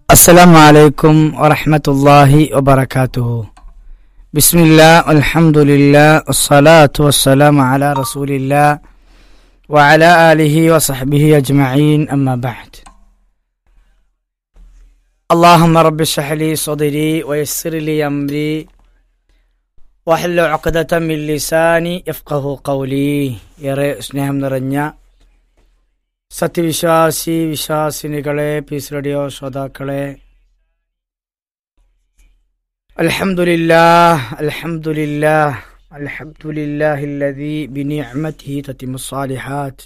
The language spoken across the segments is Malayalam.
السلام عليكم ورحمة الله وبركاته بسم الله والحمد لله والصلاة والسلام على رسول الله وعلى آله وصحبه أجمعين أما بعد اللهم رب اشرح لي صدري ويسر لي أمري واحلل عقدة من لساني يفقه قولي يرى സ്നേഹം നിറഞ്ഞ സത്യവിശ്വാസി വിശ്വാസിനികളെ പീസ് റേഡിയോ ശ്രോതാക്കളെ അൽഹംദുലില്ലാ അൽഹംദുലില്ലാ അൽഹംദുലില്ലാഹില്ലദീ ബിനിഅമതിഹി തത്തിമു സ്വാലിഹാത്ത്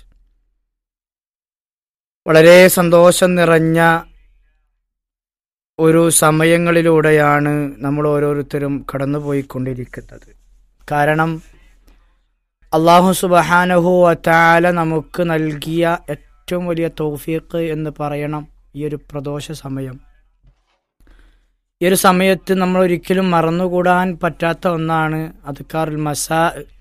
വളരെ സന്തോഷം നിറഞ്ഞ ഒരു സമയങ്ങളിലൂടെയാണ് നമ്മൾ ഓരോരുത്തരും കടന്നുപോയിക്കൊണ്ടിരിക്കുന്നത് കാരണം അള്ളാഹു സുബഹാനഹു വത്താല നമുക്ക് നൽകിയ ഏറ്റവും വലിയ തൗഫീഖ് എന്ന് പറയണം ഈ ഒരു പ്രദോഷ സമയം ഈ ഒരു സമയത്ത് നമ്മൾ ഒരിക്കലും മറന്നുകൂടാൻ പറ്റാത്ത ഒന്നാണ് അദ്ക്കാറുൽ മസാ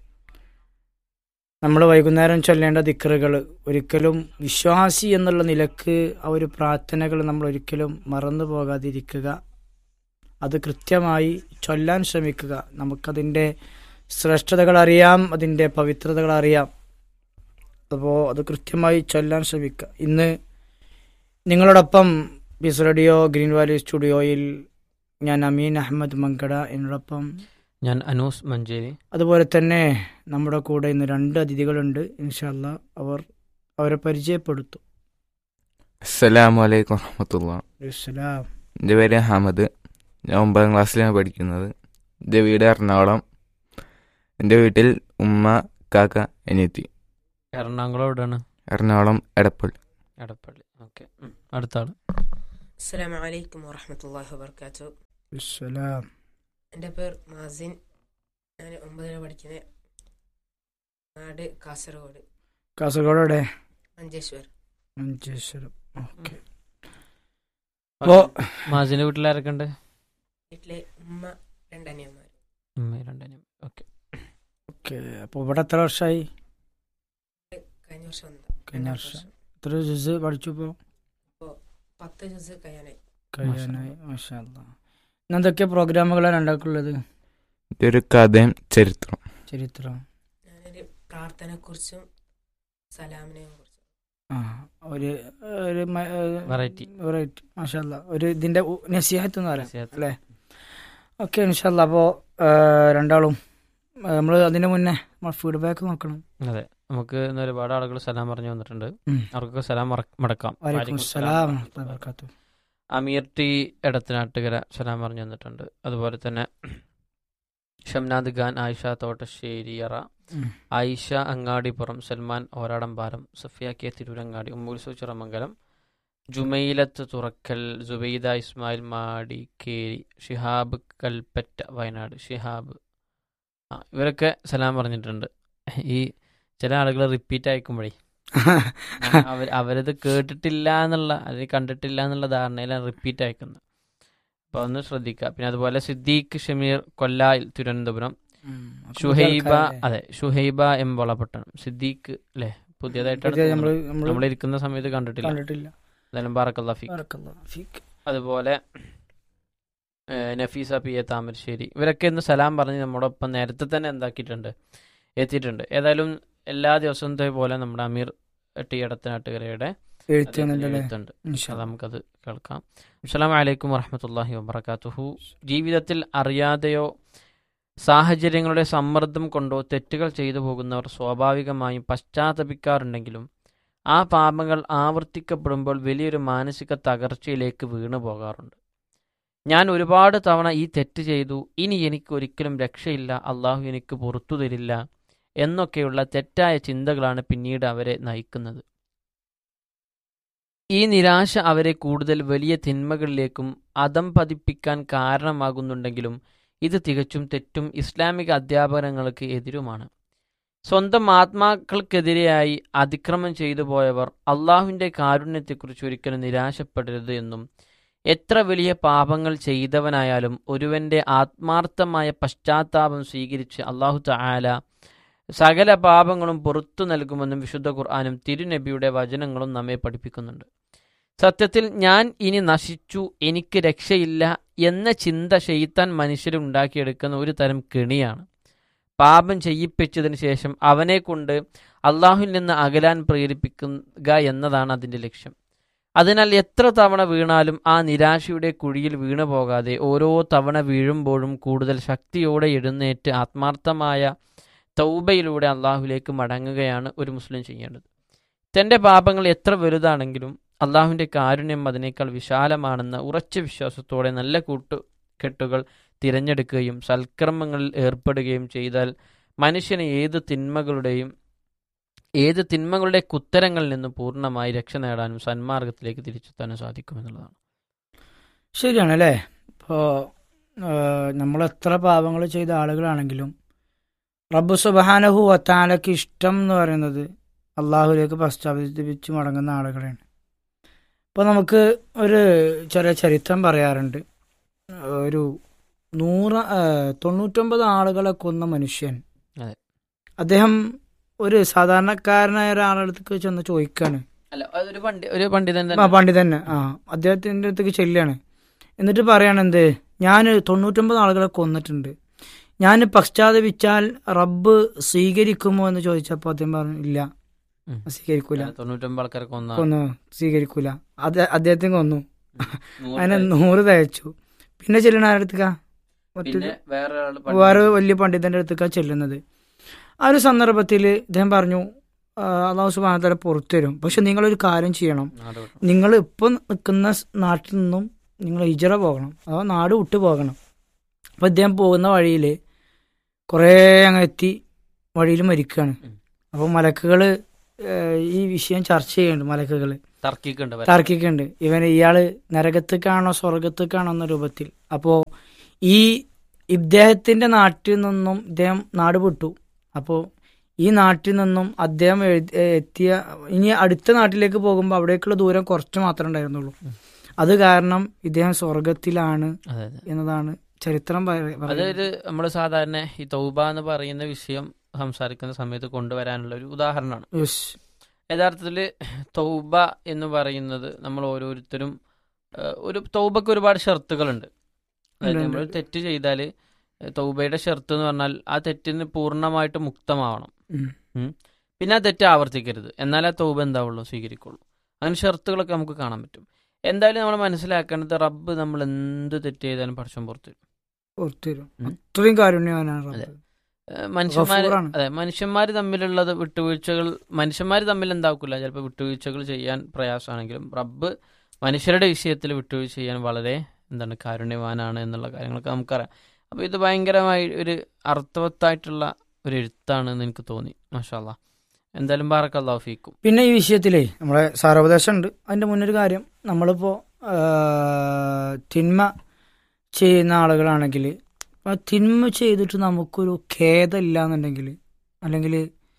നമ്മൾ വൈകുന്നേരം ചൊല്ലേണ്ട ദിക്കറുകൾ ഒരിക്കലും വിശ്വാസി എന്നുള്ള നിലക്ക് ആ ഒരു പ്രാർത്ഥനകൾ നമ്മൾ ഒരിക്കലും മറന്നു പോകാതിരിക്കുക അത് കൃത്യമായി ചൊല്ലാൻ ശ്രമിക്കുക നമുക്കതിൻ്റെ ശ്രേഷ്ഠതകൾ അറിയാം അതിൻ്റെ പവിത്രതകൾ അറിയാം അപ്പോൾ അത് കൃത്യമായി ചൊല്ലാൻ ശ്രമിക്കുക ഇന്ന് നിങ്ങളോടൊപ്പം ബിസ് റേഡിയോ ഗ്രീൻ വാലി സ്റ്റുഡിയോയിൽ ഞാൻ അമീൻ അഹമ്മദ് മങ്കട എന്നോടൊപ്പം ഞാൻ അനൂസ് മഞ്ചേരി അതുപോലെ തന്നെ നമ്മുടെ കൂടെ ഇന്ന് രണ്ട് അതിഥികളുണ്ട് ഇൻഷല്ല അവർ അവരെ പരിചയപ്പെടുത്തും അസ്സലാമു അലൈക്കും വറഹമത്തുള്ള അസ്സലാം. എൻ്റെ പേര് ഹമദ് ഞാൻ ഒമ്പതാം ക്ലാസ്സിലാണ് പഠിക്കുന്നത് എൻ്റെ വീട് എറണാകുളം എൻ്റെ വീട്ടിൽ ഉമ്മ കാക്ക അനിയത്തി എറണാകുളം എവിടെയാണ് എറണാകുളം എടപ്പള്ളി എടപ്പള്ളി ഓക്കെ അടുത്ത ആള് അസ്സലാമു അലൈക്കും വറഹമത്തല്ലാഹി വബർക്കാത്തു അസ്സലാം. എൻ്റെ പേര് മാസിൻ ഞാൻ ഒമ്പതിലാണ് പഠിക്കുന്നത് നാട് കാസർഗോഡ് കാസർഗോഡോടെ മഞ്ചേശ്വർ മഞ്ചേശ്വരം ഓക്കെ അപ്പോ മാസിന്റെ വീട്ടിൽ ആരൊക്കെ ഉണ്ട് വീട്ടിലെ ഉമ്മ രണ്ടനിയന്മാർ ഉമ്മ രണ്ടനും ഓക്കെ ഓക്കെ അപ്പോൾ ഇവിടെ എത്ര വർഷമായി കഴിഞ്ഞ വർഷം വന്നത് കഴിഞ്ഞ വർഷം. എത്ര ജുസ് പഠിച്ചു ഇപ്പോൾ പത്ത് ദിവസം കഴിയാനായി കഴിയാനായി മാഷാ അല്ലാ. ഇന്ന് എന്തൊക്കെ പ്രോഗ്രാമുകളാണ് ഉണ്ടാക്കുള്ളത് എൻ്റെ ഒരു കഥയും ചരിത്രം ചരിത്രം ഞാനൊരു പ്രാർത്ഥനയെക്കുറിച്ചും സലാമിനെയും കുറിച്ചും ആ ഒരു ഒരു Variety. വെറൈറ്റി മാഷല്ല ഒരു ഇതിന്റെ ഉ- നസീഹത്ത് എന്ന് പറയാം നസീഹത്ത്. അല്ലേ ഓക്കെ ഇൻഷല്ല അപ്പോൾ രണ്ടാളും നമ്മൾ അതിന് മുന്നേ നമ്മൾ ഫീഡ്ബാക്ക് നോക്കണം അതെ നമുക്ക് ഇന്ന് ഒരുപാട് ആളുകൾ സലാം പറഞ്ഞു വന്നിട്ടുണ്ട് ഉം. അവർക്കൊക്കെ സലാം മറ- മടക്കാം വലൈക്കും വാലിക്കും സലാം സലാം. വറഹ്മത്തുള്ളാഹി വബറകാതുഹു. അമീർ ടി എടത്തനാട്ടുകര സലാം പറഞ്ഞു വന്നിട്ടുണ്ട് അതുപോലെ തന്നെ ഷംനാദ് ഖാൻ ആയിഷ തോട്ടശ്ശേരിയറ ഉം. ആയിഷ അങ്ങാടിപ്പുറം സൽമാൻ ഓരാടംപാലം സഫിയ കെ തിരൂരങ്ങാടി ഉമ്മുൽസു ചിറമംഗലം ജുമൈലത്ത് തുറക്കൽ ജുബൈദ ഇസ്മായിൽ മാടിക്കേരി ഷിഹാബ് കൽപ്പറ്റ വയനാട് ഷിഹാബ് ആ ഇവരൊക്കെ സലാം പറഞ്ഞിട്ടുണ്ട് ഈ ചില ആളുകൾ റിപ്പീറ്റ് അയക്കുമ്പോഴേ അവർ അവരത് കേട്ടിട്ടില്ല എന്നുള്ള അത് കണ്ടിട്ടില്ല എന്നുള്ള ധാരണയിലാണ് റിപ്പീറ്റ് അയക്കുന്നത് അപ്പോൾ ഒന്ന് ശ്രദ്ധിക്കുക പിന്നെ അതുപോലെ സിദ്ദീഖ് ഷമീർ കൊല്ലായിൽ തിരുവനന്തപുരം ഉം. ഒക്കെ ഷുഹൈബ പുതിയ ആൾക്കാരല്ലേ? അതെ ഷുഹൈബ എം വളപട്ടണം സിദ്ദീഖ് അല്ലേ പുതിയതായിട്ടാണ് പുതിയ നമ്മള് തോന്നുന്നത്. നമ്മള് നമ്മൾ ഇരിക്കുന്ന സമയത്ത് കണ്ടിട്ടില്ല കണ്ടിട്ടില്ല എന്തായാലും ബാറക്കല്ലാ ഫീഖ് ബറക്കല്ലാഹു ഫീക്ക്. അതുപോലെ ഏഹ്, നഫീസ പി എ താമരശ്ശേരി ഇവരൊക്കെ ഇന്ന് സലാം പറഞ്ഞ് നമ്മോടൊപ്പം നേരത്തെ തന്നെ എന്താക്കിയിട്ടുണ്ട് എത്തിയിട്ടുണ്ട് ഏതായാലും എല്ലാ ദിവസത്തെ പോലെ നമ്മുടെ അമീർ ടി എടത്തനാട്ടുകരയുടെ എഴുത്തുന്നുണ്ടല്ലേ എഴുത്തുണ്ട് ഇൻഷാ അത് നമുക്കത് കേൾക്കാം അസ്സലാം വലൈക്കും വറഹമത്തല്ലാഹി വബർക്കാത്തുഹു ജീവിതത്തിൽ അറിയാതെയോ സാഹചര്യങ്ങളുടെ സമ്മർദ്ദം കൊണ്ടോ തെറ്റുകൾ ചെയ്തു പോകുന്നവർ സ്വാഭാവികമായും പശ്ചാത്തപിക്കാറുണ്ടെങ്കിലും ആ പാപങ്ങൾ ആവർത്തിക്കപ്പെടുമ്പോൾ വലിയൊരു മാനസിക തകർച്ചയിലേക്ക് വീണു പോകാറുണ്ട് ഞാൻ ഒരുപാട് തവണ ഈ തെറ്റ് ചെയ്തു ഇനി എനിക്ക് ഒരിക്കലും രക്ഷയില്ല അള്ളാഹു എനിക്ക് പുറത്തു തരില്ല എന്നൊക്കെയുള്ള തെറ്റായ ചിന്തകളാണ് പിന്നീട് അവരെ നയിക്കുന്നത് ഈ നിരാശ അവരെ കൂടുതൽ വലിയ തിന്മകളിലേക്കും അതം പതിപ്പിക്കാൻ കാരണമാകുന്നുണ്ടെങ്കിലും ഇത് തികച്ചും തെറ്റും ഇസ്ലാമിക അധ്യാപനങ്ങൾക്ക് എതിരുമാണ് സ്വന്തം ആത്മാക്കൾക്കെതിരെയായി അതിക്രമം ചെയ്തു പോയവർ അള്ളാഹുവിൻ്റെ കാരുണ്യത്തെക്കുറിച്ച് ഒരിക്കലും നിരാശപ്പെടരുത് എന്നും എത്ര വലിയ പാപങ്ങൾ ചെയ്തവനായാലും ഒരുവന്റെ ആത്മാർത്ഥമായ പശ്ചാത്താപം സ്വീകരിച്ച് അള്ളാഹു തആല സകല പാപങ്ങളും പുറത്തു നൽകുമെന്നും വിശുദ്ധ ഖുർആാനും തിരുനബിയുടെ വചനങ്ങളും നമ്മെ പഠിപ്പിക്കുന്നുണ്ട് സത്യത്തിൽ ഞാൻ ഇനി നശിച്ചു എനിക്ക് രക്ഷയില്ല എന്ന ചിന്ത ഷെയ്ത്താൻ മനുഷ്യർ ഉണ്ടാക്കിയെടുക്കുന്ന ഒരു തരം കെണിയാണ് പാപം ചെയ്യിപ്പിച്ചതിന് ശേഷം അവനെ കൊണ്ട് അള്ളാഹുവിൽ നിന്ന് അകലാൻ പ്രേരിപ്പിക്കുക എന്നതാണ് അതിൻ്റെ ലക്ഷ്യം അതിനാൽ എത്ര തവണ വീണാലും ആ നിരാശയുടെ കുഴിയിൽ വീണു പോകാതെ ഓരോ തവണ വീഴുമ്പോഴും കൂടുതൽ ശക്തിയോടെ എഴുന്നേറ്റ് ആത്മാർത്ഥമായ തൗബയിലൂടെ അള്ളാഹുലേക്ക് മടങ്ങുകയാണ് ഒരു മുസ്ലിം ചെയ്യേണ്ടത് തൻ്റെ പാപങ്ങൾ എത്ര വലുതാണെങ്കിലും അള്ളാഹുവിൻ്റെ കാരുണ്യം അതിനേക്കാൾ വിശാലമാണെന്ന ഉറച്ച വിശ്വാസത്തോടെ നല്ല കൂട്ടുകെട്ടുകൾ തിരഞ്ഞെടുക്കുകയും സൽക്കർമ്മങ്ങളിൽ ഏർപ്പെടുകയും ചെയ്താൽ മനുഷ്യന് ഏത് തിന്മകളുടെയും ഏത് തിന്മകളുടെ കുത്തരങ്ങളിൽ നിന്ന് പൂർണ്ണമായി രക്ഷ നേടാനും സന്മാർഗത്തിലേക്ക് തിരിച്ചെത്താനും സാധിക്കുമെന്നുള്ളതാണ് ശരിയാണ് അല്ലേ ഇപ്പോൾ നമ്മൾ എത്ര പാപങ്ങൾ ചെയ്ത ആളുകളാണെങ്കിലും റബ്ബു സുബാനഹു വത്താലക്ക് ഇഷ്ടം എന്ന് പറയുന്നത് അള്ളാഹുലേക്ക് പശ്ചാത്തപിച്ച് മടങ്ങുന്ന ആളുകളാണ് ഇപ്പോൾ നമുക്ക് ഒരു ചെറിയ ചരിത്രം പറയാറുണ്ട് ഒരു നൂറ് ആ, തൊണ്ണൂറ്റൊമ്പത് ആളുകളെ കൊന്ന മനുഷ്യൻ അതെ. അദ്ദേഹം ഒരു സാധാരണക്കാരനായ ഒരാളടുത്തേക്ക് ചെന്ന് ചോദിക്കാണ് അല്ല അതൊരു പണ്ഡി ഒരു പണ്ഡിതൻ ആ പണ്ഡിതൻ ആ അദ്ദേഹത്തിൻ്റെ അടുത്തേക്ക് ചെല്ലുകയാണ് എന്നിട്ട് പറയാണ് എന്ത് ഞാൻ തൊണ്ണൂറ്റൊമ്പത് ആളുകളെ കൊന്നിട്ടുണ്ട് ഞാൻ പശ്ചാത്തപിച്ചാൽ റബ്ബ് സ്വീകരിക്കുമോ എന്ന് ചോദിച്ചപ്പോൾ അദ്ദേഹം പറഞ്ഞു ഇല്ല ഉം. സ്വീകരിക്കൂല തൊണ്ണൂറ്റൊമ്പത് ആൾക്കാരെ കൊന്ന കൊന്നു സ്വീകരിക്കൂല അത് അദ്ദേഹത്തെ കൊന്നു നൂറ് അതിനെ പേര്. നൂറ് തയ്ച്ചു പിന്നെ ചെല്ലണ ആരടുത്തേക്കാ മറ്റൊരു പിന്നെ വേറെ ഒരാള് വേറെ പണ്ഡിതൻ. വലിയ പണ്ഡിതന്റെ അടുത്തേക്കാണ് ചെല്ലുന്നത് ആ ഒരു സന്ദർഭത്തിൽ ഇദ്ദേഹം പറഞ്ഞു ആ, അള്ളാഹു സുബാനത്തല പുറത്തു തരും പക്ഷെ നിങ്ങളൊരു കാര്യം ചെയ്യണം നാട് വിട്ടു. നിങ്ങൾ ഇപ്പം നിൽക്കുന്ന സ് നാട്ടിൽ നിന്നും നിങ്ങൾ ഇജറ പോകണം അഥവാ നാട് വിട്ടു പോകണം അപ്പം ഇദ്ദേഹം പോകുന്ന വഴിയിൽ കുറേ അങ്ങ് എത്തി വഴിയിൽ മരിക്കുകയാണ് ഉം. അപ്പോൾ മലക്കുകൾ ഈ വിഷയം ചർച്ച ചെയ്യുന്നുണ്ട് മലക്കുകൾ തർക്കിക്കുണ്ട് വരെ. തർക്കിക്കുന്നുണ്ട് ഇവൻ ഇയാൾ നരകത്തേക്കാണോ സ്വർഗത്തേക്കാണോ എന്ന രൂപത്തിൽ അപ്പോൾ ഈ ഇദ്ദേഹത്തിൻ്റെ നാട്ടിൽ നിന്നും ഇദ്ദേഹം നാട് വിട്ടു അപ്പോൾ ഈ നാട്ടിൽ നിന്നും അദ്ദേഹം എഴുതി- ഏ, എത്തിയ ഇനി അടുത്ത നാട്ടിലേക്ക് പോകുമ്പോൾ അവിടേക്കുള്ള ദൂരം കുറച്ച് മാത്രമേ ഉണ്ടായിരുന്നുള്ളൂ അത് കാരണം ഇദ്ദേഹം സ്വർഗത്തിലാണ് അതെ അതെ എന്നതാണ് ചരിത്രം പറ- പറയുന്നത്. അതൊരു നമ്മൾ സാധാരണ ഈ തൗബ എന്ന് പറയുന്ന വിഷയം സംസാരിക്കുന്ന സമയത്ത് കൊണ്ടുവരാനുള്ള ഒരു ഉദാഹരണമാണ് യെസ്. യഥാർത്ഥത്തിൽ തൗബ എന്ന് പറയുന്നത് നമ്മൾ ഓരോരുത്തരും ഏഹ്, ഒരു തൗബക്ക് ഒരുപാട് ഷർത്തുകളുണ്ട് അതായത് ഉണ്ട്, നമ്മൾ ഉണ്ട്. തെറ്റ് ചെയ്താൽ തൗബയുടെ ഷർത്ത് എന്ന് പറഞ്ഞാൽ ആ തെറ്റിന് പൂർണ്ണമായിട്ട് മുക്തമാവണം ഉം. പിന്നെ ആ തെറ്റ് ആവർത്തിക്കരുത് എന്നാലേ ആ തൗബ എന്താവുള്ളൂ സ്വീകരിക്കുള്ളൂ അങ്ങനെ ഷർത്തുകളൊക്കെ നമുക്ക് കാണാൻ പറ്റും എന്തായാലും നമ്മൾ മനസ്സിലാക്കേണ്ടത് റബ്ബ് നമ്മൾ എന്ത് തെറ്റ് ചെയ്താലും പഠിച്ചോൻ പുറത്ത് വരും. പുറത്ത് വരും ഉം. അത്രയും കാരുണ്യവാനാണ് അതെ. റബ്ബ്. ഏഹ് മനുഷ്യന്മാർ ഗഫൂറാണ്. അതെ മനുഷ്യന്മാർ തമ്മിലുള്ളത് വിട്ടുവീഴ്ചകൾ മനുഷ്യന്മാർ തമ്മിൽ എന്താക്കില്ല ചിലപ്പോൾ വിട്ടുവീഴ്ചകൾ ചെയ്യാൻ പ്രയാസമാണെങ്കിലും റബ്ബ് മനുഷ്യരുടെ വിഷയത്തിൽ വിട്ടുവീഴ്ച ചെയ്യാൻ വളരെ എന്താണ് കാരുണ്യവാനാണ് എന്നുള്ള കാര്യങ്ങളൊക്കെ നമുക്കറിയാം അപ്പോൾ ഇത് ഭയങ്കരമായി ഒരു അർത്ഥവത്തായിട്ടുള്ള ഒരു എഴുത്താണ് എന്ന് എനിക്ക് തോന്നി മാഷാല്ല എന്തായാലും ബാറക്കല്ലാഹു ഫീക്കും പിന്നെ ഈ വിഷയത്തിലേ നമ്മളെ സാരോപദേശം ഉണ്ട് അതിന്റെ മുന്നൊരു കാര്യം നമ്മളിപ്പോ ആ, തിന്മ ചെയ്യുന്ന ആളുകളാണെങ്കിൽ ആ തിന്മ ചെയ്തിട്ട് നമുക്കൊരു ഖേദമില്ല എന്നുണ്ടെങ്കിൽ അല്ലെങ്കിൽ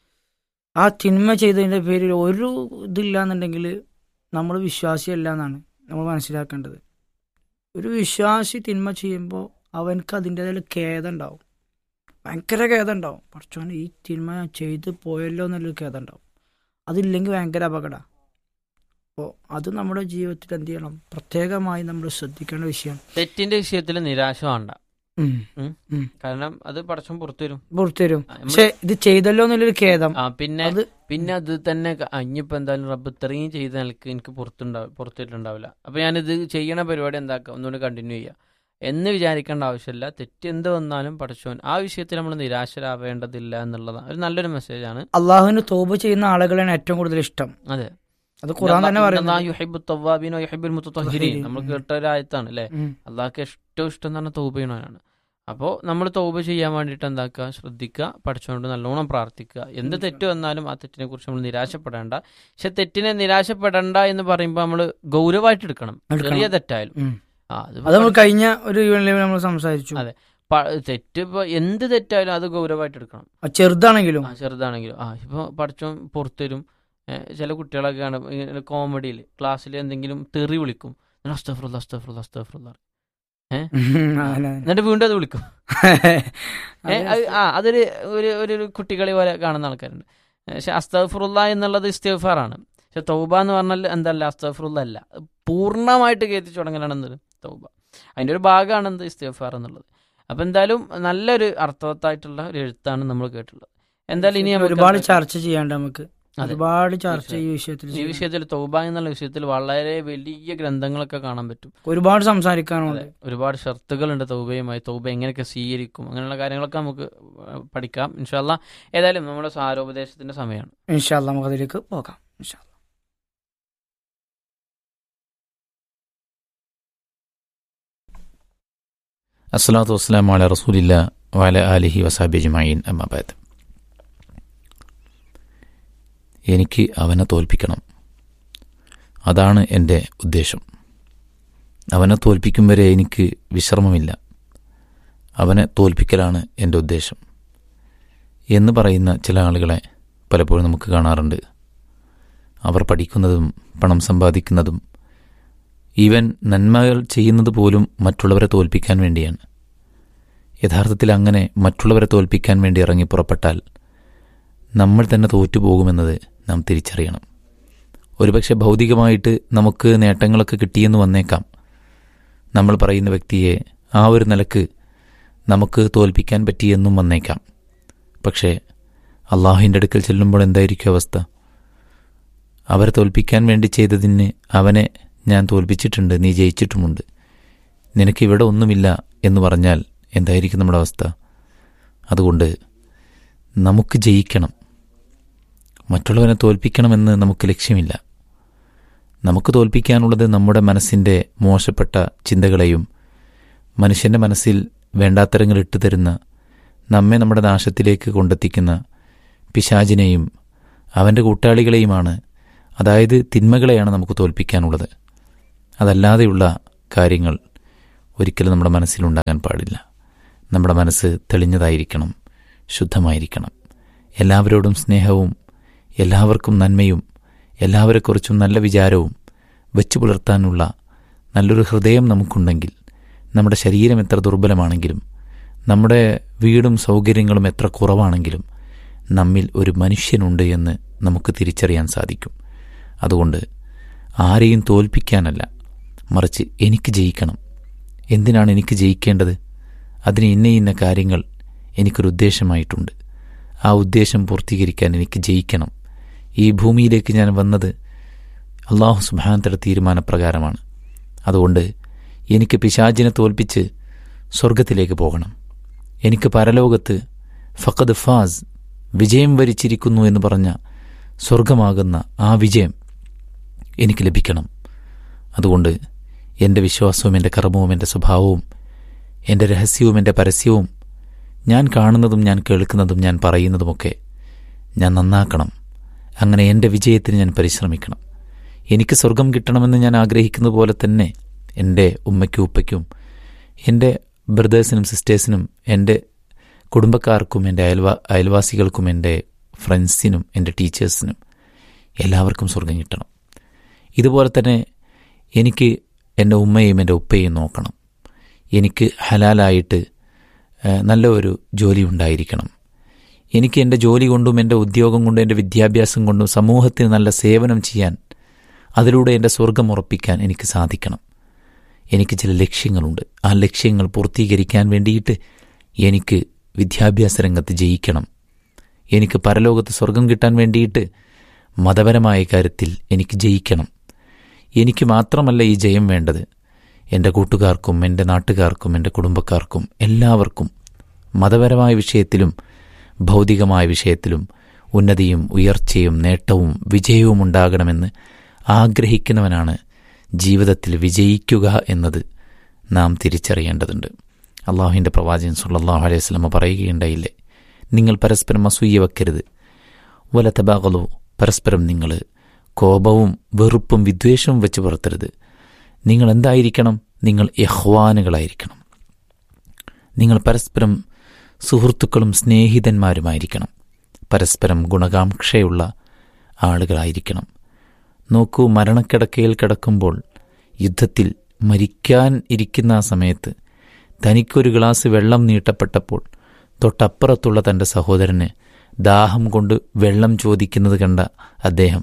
ആ തിന്മ ചെയ്തതിൻ്റെ പേരിൽ ഒരു ഇതില്ല എന്നുണ്ടെങ്കിൽ നമ്മൾ വിശ്വാസിയല്ല എന്നാണ് നമ്മൾ മനസ്സിലാക്കേണ്ടത് ഒരു വിശ്വാസി തിന്മ ചെയ്യുമ്പോൾ അവനക്ക് അതിൻ്റെതായ ഖേദം ഉണ്ടാവും ഭയങ്കര ഖേദം ഉണ്ടാവും പഠിച്ചോനെ ഈ തിന്മ ഞാൻ ചെയ്ത് പോയല്ലോ എന്നുള്ളൊരു ഖേദം ഉണ്ടാവും അതില്ലെങ്കിൽ ഭയങ്കര അപകട അപ്പോൾ അത് നമ്മുടെ ജീവിതത്തിൽ എന്ത് ചെയ്യണം പ്രത്യേകമായി നമ്മൾ ശ്രദ്ധിക്കേണ്ട വിഷയമാണ് തെറ്റിന്റെ വിഷയത്തിൽ നിരാശ വേണ്ട ഉം. ഉം. ഉം. കാരണം അത് പടച്ചോൻ പുറത്തു വരും പുറത്തു തരും ആ, നമ്മള് പക്ഷെ ഇത് ചെയ്തല്ലോ എന്നുള്ളൊരു ഖേദം ആ പിന്നെ അത് പിന്നെ അത് തന്നെ ക- ആ, ഇനിയിപ്പോ എന്തായാലും റബ്ബ് ഇത്രയും ചെയ്ത നിലക്ക് എനിക്ക് പുറത്തുണ്ടാവും പുറത്തിട്ടുണ്ടാവില്ല അപ്പൊ ഞാനിത് ചെയ്യണ പരിപാടി എന്താക്കാം ഒന്നുകൂടി കണ്ടിന്യൂ ചെയ്യാം എന്ന് വിചാരിക്കേണ്ട ആവശ്യമില്ല തെറ്റ് എന്ത് വന്നാലും പഠിച്ചോൻ ആ വിഷയത്തിൽ നമ്മൾ നിരാശരാവേണ്ടതില്ല എന്നുള്ളതാണ് ഒരു നല്ലൊരു മെസ്സേജാണ് അള്ളാഹുവിന് തോപ് ചെയ്യുന്ന ആളുകളാണ് ഏറ്റവും കൂടുതൽ ഇഷ്ടം അതെ അത് ഖുറാൻ തന്നെ പറയുന്നത് യുഹിബു തവ്വാബിനോ യുഹിബുൽ മുത്തഹിരീൻ നമ്മൾ ഉം. കേട്ട ഒരു ആയത്താണ് അല്ലേ ഉം. അള്ളാഹ്ക്ക് ഏറ്റവും ഇഷ്ടം എന്ന് പറഞ്ഞാൽ തൗബ ചെയ്യണവനാണ് അപ്പോൾ നമ്മൾ തൗബ ചെയ്യാൻ വേണ്ടിയിട്ട് എന്താക്കുക ശ്രദ്ധിക്കുക പഠിച്ചുകൊണ്ട് നല്ലോണം പ്രാർത്ഥിക്കുക എന്ത് തെറ്റ് വന്നാലും ആ തെറ്റിനെ കുറിച്ച് നമ്മൾ നിരാശപ്പെടേണ്ട പക്ഷെ തെറ്റിനെ നിരാശപ്പെടേണ്ട എന്ന് പറയുമ്പോൾ നമ്മൾ ഗൗരവമായിട്ട് എടുക്കണം എടുക്കണം. ചെറിയ തെറ്റായാലും ഉം. ആ അത് അത് നമ്മൾ കഴിഞ്ഞ ഒരു യൂണിയനിൽ നമ്മൾ സംസാരിച്ചു അതെ. പ- തെറ്റ് ഇപ്പൊ എന്ത് തെറ്റായാലും അത് ഗൗരവമായിട്ട് എടുക്കണം ആ ചെറുതാണെങ്കിലും ആ ചെറുതാണെങ്കിലും ആ ഇപ്പൊ പഠിച്ചോ പുറത്തരും ചില കുട്ടികളൊക്കെയാണ് ഇങ്ങനെ കോമഡിയിൽ ക്ലാസ്സിൽ എന്തെങ്കിലും തെറി വിളിക്കും അസ്തഫറുല്ല അസ്തഫറുല്ല അസ്തഫറുല്ല ഉം, അങ്ങനെ. എന്നിട്ട് വീണ്ടും അത് വിളിക്കും ഏ, അതെ. അത് ആ അതൊരു ഒരു ഒരു ഒരു കുട്ടികളി പോലെ കാണുന്ന ആൾക്കാരുണ്ട് പക്ഷെ അസ്തഫറുല്ല എന്നുള്ളത് ഇസ്തിഫാറാണ് പക്ഷെ തൗബ എന്ന് പറഞ്ഞാൽ എന്തല്ല അസ്തഫറുല്ല അല്ല പൂർണ്ണമായിട്ട് കയറ്റി തുടങ്ങലാണ് എന്ത് തൗബ അതിൻ്റെ ഒരു ഭാഗമാണ് എന്ത് ഇസ്തഫാർ എന്നുള്ളത് അപ്പം എന്തായാലും നല്ലൊരു അർത്ഥവത്തായിട്ടുള്ള ഒരു എഴുത്താണ് നമ്മൾ കേട്ടുള്ളത് എന്തായാലും ഇനി നമുക്ക് ഒരുപാട് എന്താ- ചർച്ച ചെയ്യേണ്ട നമുക്ക് അതെ. ഒരുപാട് ചർച്ച ഈ വിഷയത്തിൽ ഈ ചെയ്യണം. വിഷയത്തിൽ തൗബ എന്നുള്ള വിഷയത്തിൽ വളരെ വലിയ ഗ്രന്ഥങ്ങളൊക്കെ കാണാൻ പറ്റും ഒരുപാട് സംസാരിക്കാനുണ്ട് അതെ, ഒരുപാട് ഷർത്തുകളുണ്ട് തൗബയുമായി തൗബ എങ്ങനെയൊക്കെ സ്വീകരിക്കും അങ്ങനെയുള്ള കാര്യങ്ങളൊക്കെ നമുക്ക് പഠിക്കാം ഇൻഷാല്ല ഏതായാലും നമ്മുടെ സാരോപദേശത്തിന്റെ സമയമാണ് ഇൻഷാല്ല നമുക്ക് അതിലേക്ക് പോകാം ഇൻഷാല്ല അസ്സലാത്തു വസ്സലാം അല റസൂലില്ല വാല ആലിഹി വസാബി അജ്മഈൻ അമ്മാബാദ് എനിക്ക് അവനെ തോൽപ്പിക്കണം അതാണ് എൻ്റെ ഉദ്ദേശം അവനെ തോൽപ്പിക്കും വരെ എനിക്ക് വിശ്രമമില്ല അവനെ തോൽപ്പിക്കലാണ് എൻ്റെ ഉദ്ദേശം എന്ന് പറയുന്ന ചില ആളുകളെ പലപ്പോഴും നമുക്ക് കാണാറുണ്ട് അവർ പഠിക്കുന്നതും പണം സമ്പാദിക്കുന്നതും ഈവൻ നന്മകൾ ചെയ്യുന്നത് പോലും മറ്റുള്ളവരെ തോൽപ്പിക്കാൻ വേണ്ടിയാണ് യഥാർത്ഥത്തിൽ അങ്ങനെ മറ്റുള്ളവരെ തോൽപ്പിക്കാൻ വേണ്ടി ഇറങ്ങി പുറപ്പെട്ടാൽ നമ്മൾ തന്നെ തോറ്റുപോകുമെന്നത് നാം തിരിച്ചറിയണം ഒരുപക്ഷെ ഭൗതികമായിട്ട് നമുക്ക് നേട്ടങ്ങളൊക്കെ കിട്ടിയെന്ന് വന്നേക്കാം നമ്മൾ പറയുന്ന വ്യക്തിയെ ആ ഒരു നിലക്ക് നമുക്ക് തോൽപ്പിക്കാൻ പറ്റിയെന്നും വന്നേക്കാം പക്ഷേ അള്ളാഹുവിൻ്റെ അടുക്കൽ ചെല്ലുമ്പോൾ എന്തായിരിക്കും അവസ്ഥ അവരെ തോൽപ്പിക്കാൻ വേണ്ടി ചെയ്തതിന് അവനെ ഞാൻ തോൽപ്പിച്ചിട്ടുണ്ട് നീ ജയിച്ചിട്ടുമുണ്ട് നിനക്ക് ഇവിടെ ഒന്നുമില്ല എന്ന് പറഞ്ഞാൽ എന്തായിരിക്കും നമ്മുടെ അവസ്ഥ അതുകൊണ്ട് നമുക്ക് ജയിക്കണം മറ്റുള്ളവനെ തോൽപ്പിക്കണമെന്ന് നമുക്ക് ലക്ഷ്യമില്ല നമുക്ക് തോൽപ്പിക്കാനുള്ളത് നമ്മുടെ മനസ്സിൻ്റെ മോശപ്പെട്ട ചിന്തകളെയും മനുഷ്യൻ്റെ മനസ്സിൽ വേണ്ടാത്തരങ്ങൾ ഇട്ടു തരുന്ന നമ്മെ നമ്മുടെ നാശത്തിലേക്ക് കൊണ്ടെത്തിക്കുന്ന പിശാചിനെയും അവൻ്റെ കൂട്ടാളികളെയുമാണ് അതായത് തിന്മകളെയാണ് നമുക്ക് തോൽപ്പിക്കാനുള്ളത് അതല്ലാതെയുള്ള കാര്യങ്ങൾ ഒരിക്കലും നമ്മുടെ മനസ്സിലുണ്ടാകാൻ പാടില്ല നമ്മുടെ മനസ്സ് തെളിഞ്ഞതായിരിക്കണം ശുദ്ധമായിരിക്കണം എല്ലാവരോടും സ്നേഹവും എല്ലാവർക്കും നന്മയും എല്ലാവരെക്കുറിച്ചും നല്ല വിചാരവും വെച്ചു പുലർത്താനുള്ള നല്ലൊരു ഹൃദയം നമുക്കുണ്ടെങ്കിൽ നമ്മുടെ ശരീരം എത്ര ദുർബലമാണെങ്കിലും നമ്മുടെ വീടും സൗകര്യങ്ങളും എത്ര കുറവാണെങ്കിലും നമ്മിൽ ഒരു മനുഷ്യനുണ്ട് എന്ന് നമുക്ക് തിരിച്ചറിയാൻ സാധിക്കും അതുകൊണ്ട് ആരെയും തോൽപ്പിക്കാനല്ല മറിച്ച് എനിക്ക് ജയിക്കണം എന്തിനാണ് എനിക്ക് ജയിക്കേണ്ടത് അതിന് ഇന്ന ഇന്ന കാര്യങ്ങൾ എനിക്കൊരു ഉദ്ദേശമായിട്ടുണ്ട് ആ ഉദ്ദേശം പൂർത്തീകരിക്കാൻ എനിക്ക് ജയിക്കണം ഈ ഭൂമിയിലേക്ക് ഞാൻ വന്നത് അള്ളാഹു സുബാനത്തയുടെ തീരുമാനപ്രകാരമാണ് അതുകൊണ്ട് എനിക്ക് പിശാചിനെ തോൽപ്പിച്ച് സ്വർഗത്തിലേക്ക് പോകണം എനിക്ക് പരലോകത്ത് ഫഖദ് ഫാസ് വിജയം വരിച്ചിരിക്കുന്നു എന്ന് പറഞ്ഞ സ്വർഗമാകുന്ന ആ വിജയം എനിക്ക് ലഭിക്കണം അതുകൊണ്ട് എൻ്റെ വിശ്വാസവും എൻ്റെ കർമ്മവും എൻ്റെ സ്വഭാവവും എൻ്റെ രഹസ്യവും എൻ്റെ പരസ്യവും ഞാൻ കാണുന്നതും ഞാൻ കേൾക്കുന്നതും ഞാൻ പറയുന്നതുമൊക്കെ ഞാൻ നന്നാക്കണം അങ്ങനെ എൻ്റെ വിജയത്തിന് ഞാൻ പരിശ്രമിക്കണം എനിക്ക് സ്വർഗം കിട്ടണമെന്ന് ഞാൻ ആഗ്രഹിക്കുന്നത് പോലെ തന്നെ എൻ്റെ ഉമ്മയ്ക്കും ഉപ്പയ്ക്കും എൻ്റെ ബ്രദേഴ്സിനും സിസ്റ്റേഴ്സിനും എൻ്റെ കുടുംബക്കാർക്കും എൻ്റെ അയൽവാ അയൽവാസികൾക്കും എൻ്റെ ഫ്രണ്ട്സിനും എൻ്റെ ടീച്ചേഴ്സിനും എല്ലാവർക്കും സ്വർഗം കിട്ടണം ഇതുപോലെ തന്നെ എനിക്ക് എൻ്റെ ഉമ്മയും എൻ്റെ ഉപ്പയും നോക്കണം എനിക്ക് ഹലാലായിട്ട് ഏഹ്, നല്ല ഒരു ജോലി ഉണ്ടായിരിക്കണം എനിക്ക് എൻ്റെ ജോലി കൊണ്ടും എൻ്റെ ഉദ്യോഗം കൊണ്ടും എൻ്റെ വിദ്യാഭ്യാസം കൊണ്ടും സമൂഹത്തിന് നല്ല സേവനം ചെയ്യാൻ അതിലൂടെ എൻ്റെ സ്വർഗം ഉറപ്പിക്കാൻ എനിക്ക് സാധിക്കണം എനിക്ക് ചില ലക്ഷ്യങ്ങളുണ്ട് ആ ലക്ഷ്യങ്ങൾ പൂർത്തീകരിക്കാൻ വേണ്ടിയിട്ട് എനിക്ക് വിദ്യാഭ്യാസ രംഗത്ത് ജയിക്കണം എനിക്ക് പരലോകത്ത് സ്വർഗം കിട്ടാൻ വേണ്ടിയിട്ട് മതപരമായ കാര്യത്തിൽ എനിക്ക് ജയിക്കണം എനിക്ക് മാത്രമല്ല ഈ ജയം വേണ്ടത് എൻ്റെ കൂട്ടുകാർക്കും എൻ്റെ നാട്ടുകാർക്കും എൻ്റെ കുടുംബക്കാർക്കും എല്ലാവർക്കും മതപരമായ വിഷയത്തിലും ഭൗതികമായ വിഷയത്തിലും ഉന്നതിയും ഉയർച്ചയും നേട്ടവും വിജയവും ഉണ്ടാകണമെന്ന് ആഗ്രഹിക്കുന്നവനാണ് ജീവിതത്തിൽ വിജയിക്കുക എന്നത് നാം തിരിച്ചറിയേണ്ടതുണ്ട് അള്ളാഹുവിൻ്റെ പ്രവാചകൻ സുല്ലാഹു അലൈഹി സ്വലമ പറയുകയുണ്ടായില്ലേ നിങ്ങൾ പരസ്പരം അസൂയ വെക്കരുത് വല തബാകലോ പരസ്പരം നിങ്ങൾ കോപവും വെറുപ്പും വിദ്വേഷവും വെച്ച് പുറത്തരുത് നിങ്ങൾ എന്തായിരിക്കണം നിങ്ങൾ യഹ്വാനുകളായിരിക്കണം നിങ്ങൾ പരസ്പരം സുഹൃത്തുക്കളും സ്നേഹിതന്മാരുമായിരിക്കണം പരസ്പരം ഗുണകാംക്ഷയുള്ള ആളുകളായിരിക്കണം നോക്കൂ മരണക്കിടക്കയിൽ കിടക്കുമ്പോൾ യുദ്ധത്തിൽ മരിക്കാൻ ഇരിക്കുന്ന ആ സമയത്ത് തനിക്കൊരു ഗ്ലാസ് വെള്ളം നീട്ടപ്പെട്ടപ്പോൾ തൊട്ടപ്പുറത്തുള്ള തൻ്റെ സഹോദരന് ദാഹം കൊണ്ട് വെള്ളം ചോദിക്കുന്നത് കണ്ട അദ്ദേഹം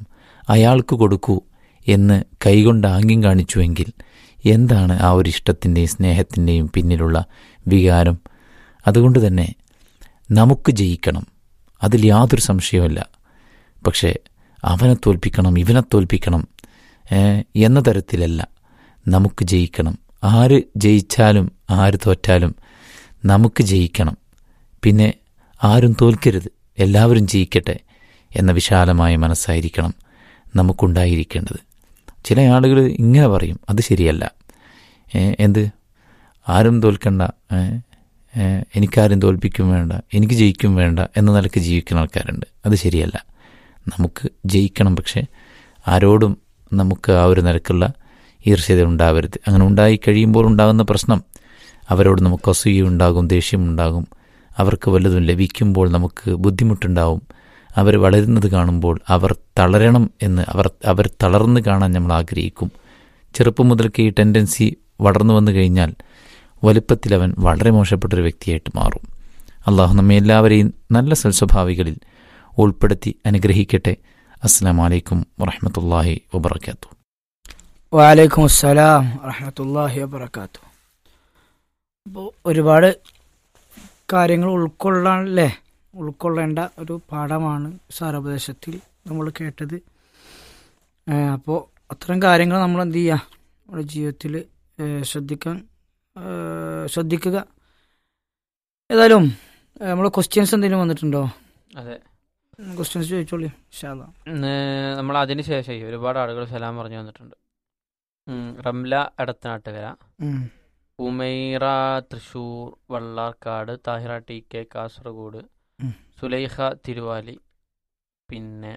അയാൾക്ക് കൊടുക്കൂ എന്ന് കൈകൊണ്ട് ആംഗ്യം കാണിച്ചുവെങ്കിൽ എന്താണ് ആ ഒരു ഇഷ്ടത്തിൻ്റെയും സ്നേഹത്തിൻ്റെയും പിന്നിലുള്ള വികാരം അതുകൊണ്ട് തന്നെ നമുക്ക് ജയിക്കണം അതിൽ യാതൊരു സംശയവുമില്ല പക്ഷേ അവനെ തോൽപ്പിക്കണം ഇവനെ തോൽപ്പിക്കണം ഏ, എന്ന തരത്തിലല്ല നമുക്ക് ജയിക്കണം ആര് ജയിച്ചാലും ആര് തോറ്റാലും നമുക്ക് ജയിക്കണം പിന്നെ ആരും തോൽക്കരുത് എല്ലാവരും ജയിക്കട്ടെ എന്ന വിശാലമായ മനസ്സായിരിക്കണം നമുക്കുണ്ടായിരിക്കേണ്ടത് ചില ആളുകൾ ഇങ്ങനെ പറയും അത് ശരിയല്ല ഏ, എന്ത് ആരും തോൽക്കണ്ട ഏ, ഏ, എനിക്കാരും തോൽപ്പിക്കും വേണ്ട എനിക്ക് ജയിക്കും വേണ്ട എന്ന നിലക്ക് ജീവിക്കുന്ന ആൾക്കാരുണ്ട് അത് ശരിയല്ല നമുക്ക് ജയിക്കണം പക്ഷേ ആരോടും നമുക്ക് ആ ഒരു നിലക്കുള്ള ഈർഷ്യത ഉണ്ടാവരുത് അങ്ങനെ ഉണ്ടായി കഴിയുമ്പോൾ ഉണ്ടാകുന്ന പ്രശ്നം അവരോട് നമുക്ക് അസൂയ ഉണ്ടാകും ദേഷ്യമുണ്ടാകും അവർക്ക് വല്ലതും ലഭിക്കുമ്പോൾ നമുക്ക് ബുദ്ധിമുട്ടുണ്ടാവും അവർ വളരുന്നത് കാണുമ്പോൾ അവർ തളരണം എന്ന് അവർ അവർ തളർന്ന് കാണാൻ നമ്മൾ ആഗ്രഹിക്കും ചെറുപ്പം മുതൽക്ക് ഈ ടെൻഡൻസി വളർന്നു വന്നു കഴിഞ്ഞാൽ വലുപ്പത്തിൽ അവൻ വളരെ മോശപ്പെട്ടൊരു വ്യക്തിയായിട്ട് മാറും അള്ളാഹു നമ്മെ എല്ലാവരെയും നല്ല സൽസ്വഭാവികളിൽ ഉൾപ്പെടുത്തി അനുഗ്രഹിക്കട്ടെ അസ്സാം വലൈക്കും വറഹമത്തല്ലാഹി വബർക്കാത്തു വാലൈക്കും അസ്സലാം വറഹമത്തല്ലാഹി വബർക്കാത്തു അപ്പോൾ ഒരുപാട് കാര്യങ്ങൾ ഉൾക്കൊള്ളാനല്ലേ ഉൾക്കൊള്ളേണ്ട ഒരു പാഠമാണ് സാരോപദേശത്തിൽ നമ്മൾ കേട്ടത് അപ്പോൾ അത്തരം കാര്യങ്ങൾ നമ്മൾ എന്ത് ചെയ്യുക നമ്മുടെ ജീവിതത്തിൽ ശ്രദ്ധിക്കാൻ ഏ, ശ്രദ്ധിക്കുക ഏതായാലും നമ്മൾ ക്വസ്റ്റ്യൻസ് എന്തെങ്കിലും വന്നിട്ടുണ്ടോ അതെ ക്വസ്റ്റ്യൻസ് ചോദിച്ചോളി ഇൻഷാല്ലാ ഇന്ന് നമ്മൾ അതിന് ശേഷം ഒരുപാട് ആളുകൾ സലാം പറഞ്ഞു വന്നിട്ടുണ്ട് ഉം, റംല എടത്തനാട്ടുകര ഉം. ഉമൈറ തൃശൂർ വള്ളാർക്കാട് താഹിറ ടി കെ കാസർഗോഡ് ഉം. സുലൈഖ തിരുവാലി പിന്നെ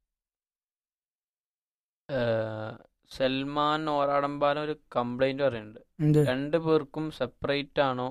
ഏ, സൽമാൻ ഓരാടമ്പാലം ഒരു കംപ്ലൈന്റ് പറയുന്നുണ്ട് എന്ത് രണ്ട് പേർക്കും സെപ്പറേറ്റ് ആണോ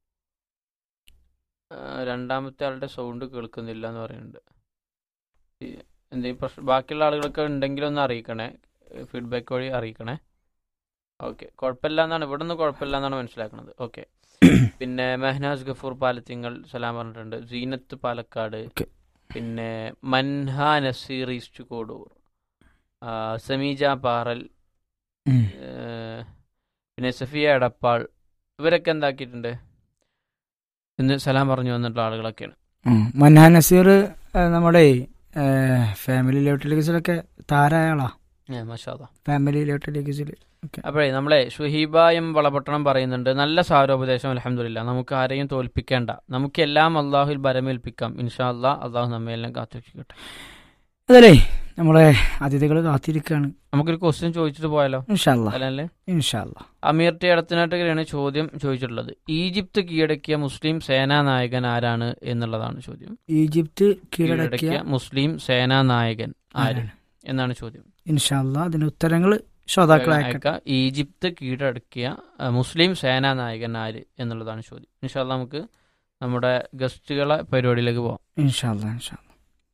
ആ, രണ്ടാമത്തെ ആളുടെ സൗണ്ട് കേൾക്കുന്നില്ല എന്ന് പറയുന്നുണ്ട് ഈ എന്തെങ്കിലും പ്രശ്നം ബാക്കിയുള്ള ആളുകളൊക്കെ ഉണ്ടെങ്കിൽ ഒന്ന് അറിയിക്കണേ ഫീഡ്ബാക്ക് വഴി അറിയിക്കണേ ഓക്കെ കുഴപ്പമില്ല എന്നാണ് ഇവിടെ നിന്ന് കുഴപ്പമില്ല എന്നാണ് മനസ്സിലാക്കുന്നത് ഓക്കെ പിന്നെ മെഹനാസ് ഗഫൂർ പാലത്തിങ്ങൾ സലാം പറഞ്ഞിട്ടുണ്ട് സീനത്ത് പാലക്കാട് Okay. പിന്നെ മൻഹ നസീർ ഈസ്റ്റ് കോഡൂർ ആ, സമീജ പാറൽ ഉം. ഏഹ് പിന്നെ സഫിയ എടപ്പാൾ ഇവരൊക്കെ എന്താക്കിയിട്ടുണ്ട് ഇന്ന് സലാം പറഞ്ഞു വന്നിട്ടുള്ള ആളുകളൊക്കെയാണ് ഉം. മൻഹാൻ നസീർ ഏ, നമ്മുടെ ഫാമിലി ലെവട്ട് ലീഗ്സിലൊക്കെ താരായാളാ ഏഹ് മഷാദ ഫാമിലി ലെവട്ട് ലീഗ്സിൽ അപ്പോഴേ നമ്മളെ ഷുഹീബ എം വളപട്ടണം പറയുന്നുണ്ട് നല്ല സാരോപദേശം അലഹമില്ല നമുക്ക് ആരെയും തോൽപ്പിക്കേണ്ട നമുക്ക് എല്ലാം അള്ളാഹുൽ ബരമേൽപ്പിക്കാം ഇൻഷാ അള്ളാഹ് അള്ളാഹു നമ്മെ എല്ലാം കാത്തുവെക്കട്ടെ അതല്ലേ നമ്മളെ അതിഥികൾ കാത്തിരിക്കുകയാണ് നമുക്കൊരു ക്വസ്റ്റ്യൻ ചോദിച്ചിട്ട് പോയാലോ ഇൻഷാല്ല അല്ലേ ഇൻഷാല്ല അമീർ ടി ഇടത്തനാട്ടുകയാണ് ചോദ്യം ചോദിച്ചിട്ടുള്ളത് ഈജിപ്ത് കീഴടക്കിയ മുസ്ലിം സേനാനായകൻ ആരാണ് എന്നുള്ളതാണ് ചോദ്യം ഈജിപ്ത് കീഴടക്കിയ കീഴടക്കിയ മുസ്ലിം സേനാനായകൻ ആര് ആരാണ്? എന്നാണ് ചോദ്യം ഇൻഷാല്ല അതിന് ഉത്തരങ്ങൾ ശ്രോതാക്കൾ അയക്കട്ടെ അയക്ക ഈജിപ്ത് കീഴടക്കിയ അഹ്, മുസ്ലിം സേനാനായകൻ ആര് എന്നുള്ളതാണ് ചോദ്യം ഇൻഷാല്ല നമുക്ക് നമ്മുടെ ഗസ്റ്റുകളെ പരിപാടിയിലേക്ക് പോവാം ഇൻഷാല്ല ഇൻഷാല്ല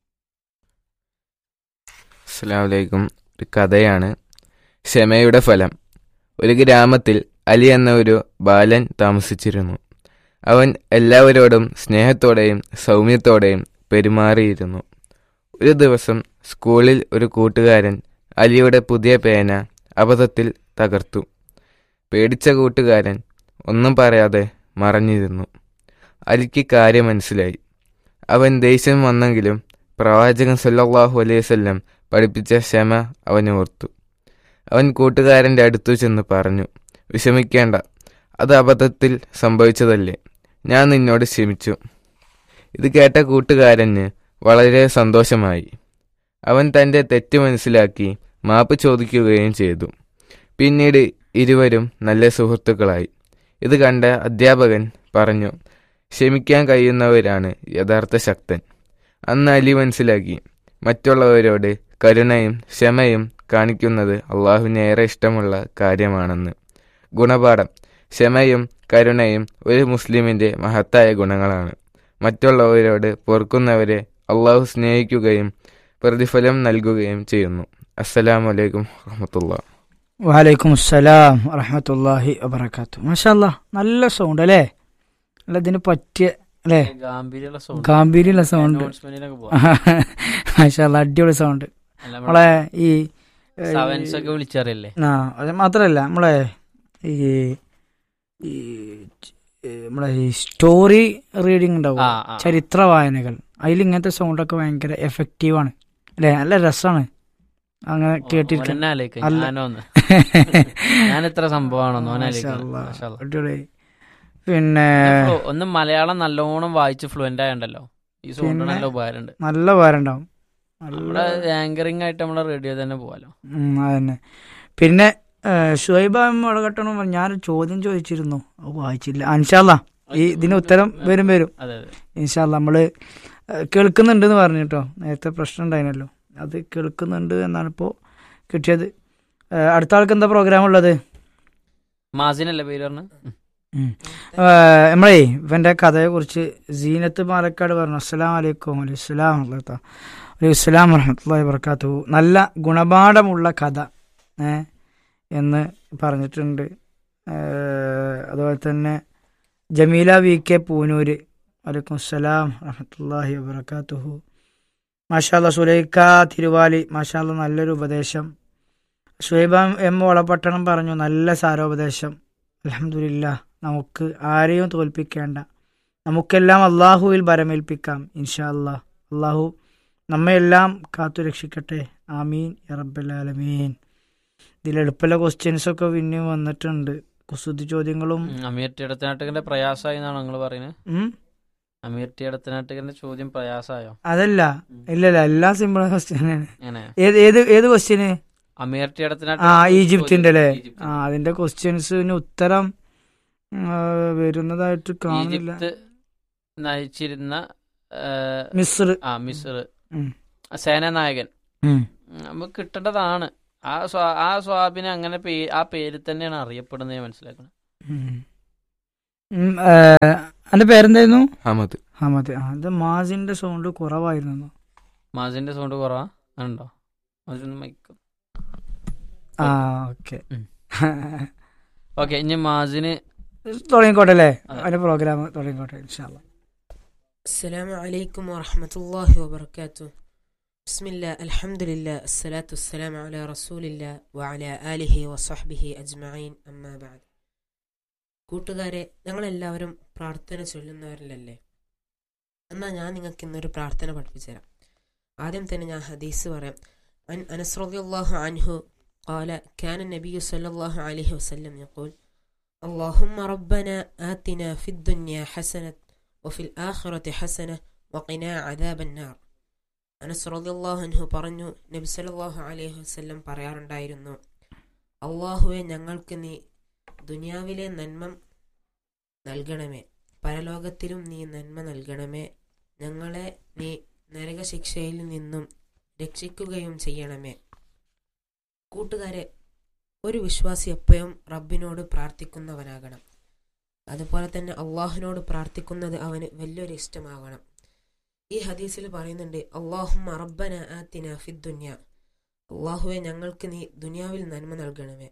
അസ്സലാമു അലൈക്കും ഒരു കഥയാണ് ക്ഷമയുടെ ഫലം ഒരു ഗ്രാമത്തിൽ അലി എന്ന ഒരു ബാലൻ താമസിച്ചിരുന്നു അവൻ എല്ലാവരോടും സ്നേഹത്തോടെയും സൗമ്യത്തോടെയും പെരുമാറിയിരുന്നു ഒരു ദിവസം സ്കൂളിൽ ഒരു കൂട്ടുകാരൻ അലിയുടെ പുതിയ പേന അബദ്ധത്തിൽ തകർത്തു പേടിച്ച കൂട്ടുകാരൻ ഒന്നും പറയാതെ മറഞ്ഞിരുന്നു അലിക്ക് കാര്യം മനസ്സിലായി അവൻ ദേഷ്യം വന്നെങ്കിലും പ്രവാചകൻ സല്ലല്ലാഹു അലൈഹി വസല്ലം പഠിപ്പിച്ച ക്ഷമ അവൻ ഓർത്തു അവൻ കൂട്ടുകാരൻ്റെ അടുത്തു ചെന്ന് പറഞ്ഞു വിഷമിക്കേണ്ട അത് അബദ്ധത്തിൽ സംഭവിച്ചതല്ലേ ഞാൻ നിന്നോട് ക്ഷമിച്ചു ഇത് കേട്ട കൂട്ടുകാരന് വളരെ സന്തോഷമായി അവൻ തൻ്റെ തെറ്റ് മനസ്സിലാക്കി മാപ്പ് ചോദിക്കുകയും ചെയ്തു പിന്നീട് ഇരുവരും നല്ല സുഹൃത്തുക്കളായി ഇത് കണ്ട അധ്യാപകൻ പറഞ്ഞു ക്ഷമിക്കാൻ കഴിയുന്നവരാണ് യഥാർത്ഥ ശക്തൻ അന്ന് അലി മനസ്സിലാക്കി മറ്റുള്ളവരോട് കരുണയും ക്ഷമയും കാണിക്കുന്നത് അള്ളാഹുവിന് ഏറെ ഇഷ്ടമുള്ള കാര്യമാണെന്ന് ഗുണപാഠം ക്ഷമയും കരുണയും ഒരു മുസ്ലിമിന്റെ മഹത്തായ ഗുണങ്ങളാണ് മറ്റുള്ളവരോട് പൊറുക്കുന്നവരെ അള്ളാഹു സ്നേഹിക്കുകയും പ്രതിഫലം നൽകുകയും ചെയ്യുന്നു അസ്സലാമു അലൈക്കും വറഹമത്തുള്ള വാലൈക്കും അസ്സലാം വറഹമത്തല്ലാഹി വബർക്കാത്തു മാഷാല്ല നല്ല സൗണ്ട് അല്ലേ അല്ല ഇതിന് പറ്റിയ അല്ലേ ഗാംഭീര്യമുള്ള സൗണ്ട് ഗാംഭീര്യമുള്ള സൗണ്ട് Announcement-ലേക്ക് പോവാം. മാഷാല്ല അടിപൊളി സൗണ്ട് അല്ല, നമ്മളെ ഈ ഏ, സെവൻസ് ഒക്കെ വിളിച്ചറിയല്ലേ ആ അത് മാത്രല്ല നമ്മളെ ഈ ഈ ഏ, നമ്മളെ ഈ സ്റ്റോറി റീഡിങ് ഉണ്ടാവും ആ ആ. ചരിത്ര വായനകൾ അതിൽ ഇങ്ങനത്തെ സൗണ്ടൊക്കെ ഭയങ്കര എഫക്റ്റീവാണ് അല്ലേ നല്ല രസമാണ് അങ്ങനെ ഓ, കേട്ടിരിക്കാൻ ഓനെന്നെ ആലോചിക്കാം. അല്ല. ഞാനോന്ന് ഞാൻ ഇത്ര സംഭവമാണെന്ന് മാഷാ ഓനാലോചിക്കാം. അല്ലാ. മാഷാ അല്ലാ. അടിപൊളി പിന്നെ ഫ്ലു- ഒന്ന് മലയാളം നല്ലോണം വായിച്ച് ഫ്ലുവന്റ് ആയണ്ടല്ലോ ഈ സൗണ്ട് പിന്നെ- നല്ല ഉപകാരമുണ്ട് നല്ല ഉപകാരമുണ്ടാവും നമ്മുടെ നല്ല ആങ്കറിംഗ് ആയിട്ട് നമ്മുടെ റേഡിയോ തന്നെ പോവാലോ ഉം, അതന്നെ പിന്നെ ഷുഹൈബ മുളകട്ടണം ഞാൻ ചോദ്യം ചോദിച്ചിരുന്നു അത് വായിച്ചില്ല അൻഷാല്ല ഈ ഇതിന് ഉത്തരം വരും വരും അതെ അതെ ഇൻഷാല്ല നമ്മള് ഏഹ്, കേൾക്കുന്നുണ്ടെന്ന് പറഞ്ഞു കേട്ടോ നേരത്തെ പ്രശ്നം ഉണ്ടായിരുന്നല്ലോ അത് കേൾക്കുന്നുണ്ട് എന്നാണ് ഇപ്പോൾ കിട്ടിയത് ഏഹ്, അടുത്ത ആൾക്ക് എന്താ പ്രോഗ്രാം ഉള്ളത് മാസിനല്ലേ പേര് പറഞ്ഞു ഏഹ്, നമ്മളേ ഇവന്റെ കഥയെ കുറിച്ച് സീനത്ത് പാലക്കാട് പറഞ്ഞു അസ്സലാം വലൈക്കും അലൈഹി സ്വലാം അലൈഹി സ്വലാം വറഹമത്തല്ലാഹി വർക്കാത്തു നല്ല ഗുണപാഠമുള്ള കഥ ഏ എന്ന് പറഞ്ഞിട്ടുണ്ട് ഏഹ്, അതുപോലെ തന്നെ ജമീല വി കെ പൂനൂര് വലൈക്കും അസ്സലാം വറഹമത്തല്ലാഹി വബർക്കാത്തുഹു മാഷാല്ല സുലൈക്ക തിരുവാലി മാഷാല്ല നല്ലൊരു ഉപദേശം ഷുഹൈബ എം വളപട്ടണം പറഞ്ഞു നല്ല സാരോപദേശം അലഹമില്ല നമുക്ക് ആരെയും തോൽപ്പിക്കേണ്ട നമുക്കെല്ലാം അള്ളാഹുവിൽ ബരമേൽപ്പിക്കാം ഇൻഷാ അല്ലാ അള്ളാഹു നമ്മയെല്ലാം കാത്തു രക്ഷിക്കട്ടെ ആമീൻ റബ്ബലാലമീൻ ഇതിൽ എളുപ്പമുള്ള ക്വസ്റ്റ്യൻസ് ഒക്കെ പിന്നെയും വന്നിട്ടുണ്ട് കുസൃതി ചോദ്യങ്ങളും ഉം, അമീർ ടി ഇടത്തനാട്ടുകന്റെ പ്രയാസമായി എന്നാണ് നിങ്ങൾ പറയുന്നത് ഉം, അമീർ ടി ഇടത്തനാട്ടുകന്റെ ചോദ്യം പ്രയാസമായോ അതല്ല ഇല്ലല്ല എല്ലാം സിമ്പിൾ ക്വസ്റ്റ്യനാണ് എങ്ങനെ ഏത് ഏത് ഏത് ക്വസ്റ്റ്യന് അമീർ ടി ഇടത്തനാട്ട് ആ ഈജിപ്തിന്റെ അല്ലേ ആ അതിന്റെ ക്വസ്റ്റ്യൻസിന് ഉത്തരം ആ, വരുന്നതായിട്ട് കാണുന്നില്ല ഈജിപ്ത് നയിച്ചിരുന്ന ആ, മിസ്ർ ആ മിസ്ർ ഉം. സേനാനായകൻ ഉം. ഉം, നമുക്ക് കിട്ടേണ്ടതാണ് ആ സ്വാ- ആ സ്വാബിനെ അങ്ങനെ പേ ആ പേര് തന്നെയാണ് അറിയപ്പെടുന്നത് ഞാൻ മനസ്സിലാക്കുന്നത് ഉം. ഉം, ഏ, അന്റെ പേരെന്തായിരുന്നു ഹമദ് ഹമദ് ആ, അത് മാസിന്റെ സൗണ്ട് കുറവായിരുന്നു മാസിന്റെ സൗണ്ട് കുറവാ ഉണ്ടോ മാസിന്റെ മൈക്ക് ആ ഓക്കെ ഉം. ഓക്കെ ഇനി മാസിന് തുടങ്ങിക്കോട്ടെ അല്ലേ അതെ. അതിന്റെ പ്രോഗ്രാം തുടങ്ങിക്കോട്ടെ ഇൻഷാല്ല السلام عليكم ورحمة الله وبركاته بسم الله الحمد لله الصلاة والسلام على رسول الله وعلى آله وصحبه أجمعين أما بعد കൂട്ടുകാരെ ഞങ്ങളെല്ലാവരും പ്രാർത്ഥന ചൊല്ലുന്നവരിലല്ലേ എന്നാൽ ഞാൻ നിങ്ങൾക്ക് ഇന്നൊരു പ്രാർത്ഥന പഠിപ്പിച്ചുതരാം ആദ്യം തന്നെ ഞാൻ ഹദീസ് പറയാം അൻ അനസ് റളിയല്ലാഹു അൻഹു قال كان النبي صلى الله عليه وسلم يقول اللهم ربنا آتنا في الدنيا حسنة وفي الآخرة حسنة وقنا عذاب النار അനസ് റളിയല്ലാഹു അൻഹു പറഞ്ഞു നബി സല്ലല്ലാഹു അലൈഹി വസല്ലം പറയാറുണ്ടായിരുന്നു അള്ളാഹുവെ ഞങ്ങൾക്ക് നീ ദുനിയാവിലെ നന്മ നൽകണമേ പരലോകത്തിലും നീ നന്മ നൽകണമേ ഞങ്ങളെ നീ നരകശിക്ഷയിൽ നിന്നും രക്ഷിക്കുകയും ചെയ്യണമേ കൂട്ടുകാരെ ഒരു വിശ്വാസി എപ്പോഴും റബ്ബിനോട് പ്രാർത്ഥിക്കുന്നവനാകണം അതുപോലെ തന്നെ അള്ളാഹുവിനോട് പ്രാർത്ഥിക്കുന്നത് അവന് വലിയൊരു ഇഷ്ടമാകണം ഈ ഹദീസിൽ പറയുന്നുണ്ട് അള്ളാഹുമ്മ റബ്ബന ആത്തിന ഫിദ്ദുന്യ അള്ളാഹുവെ ഞങ്ങൾക്ക് നീ ദുനിയാവിൽ നന്മ നൽകണമേ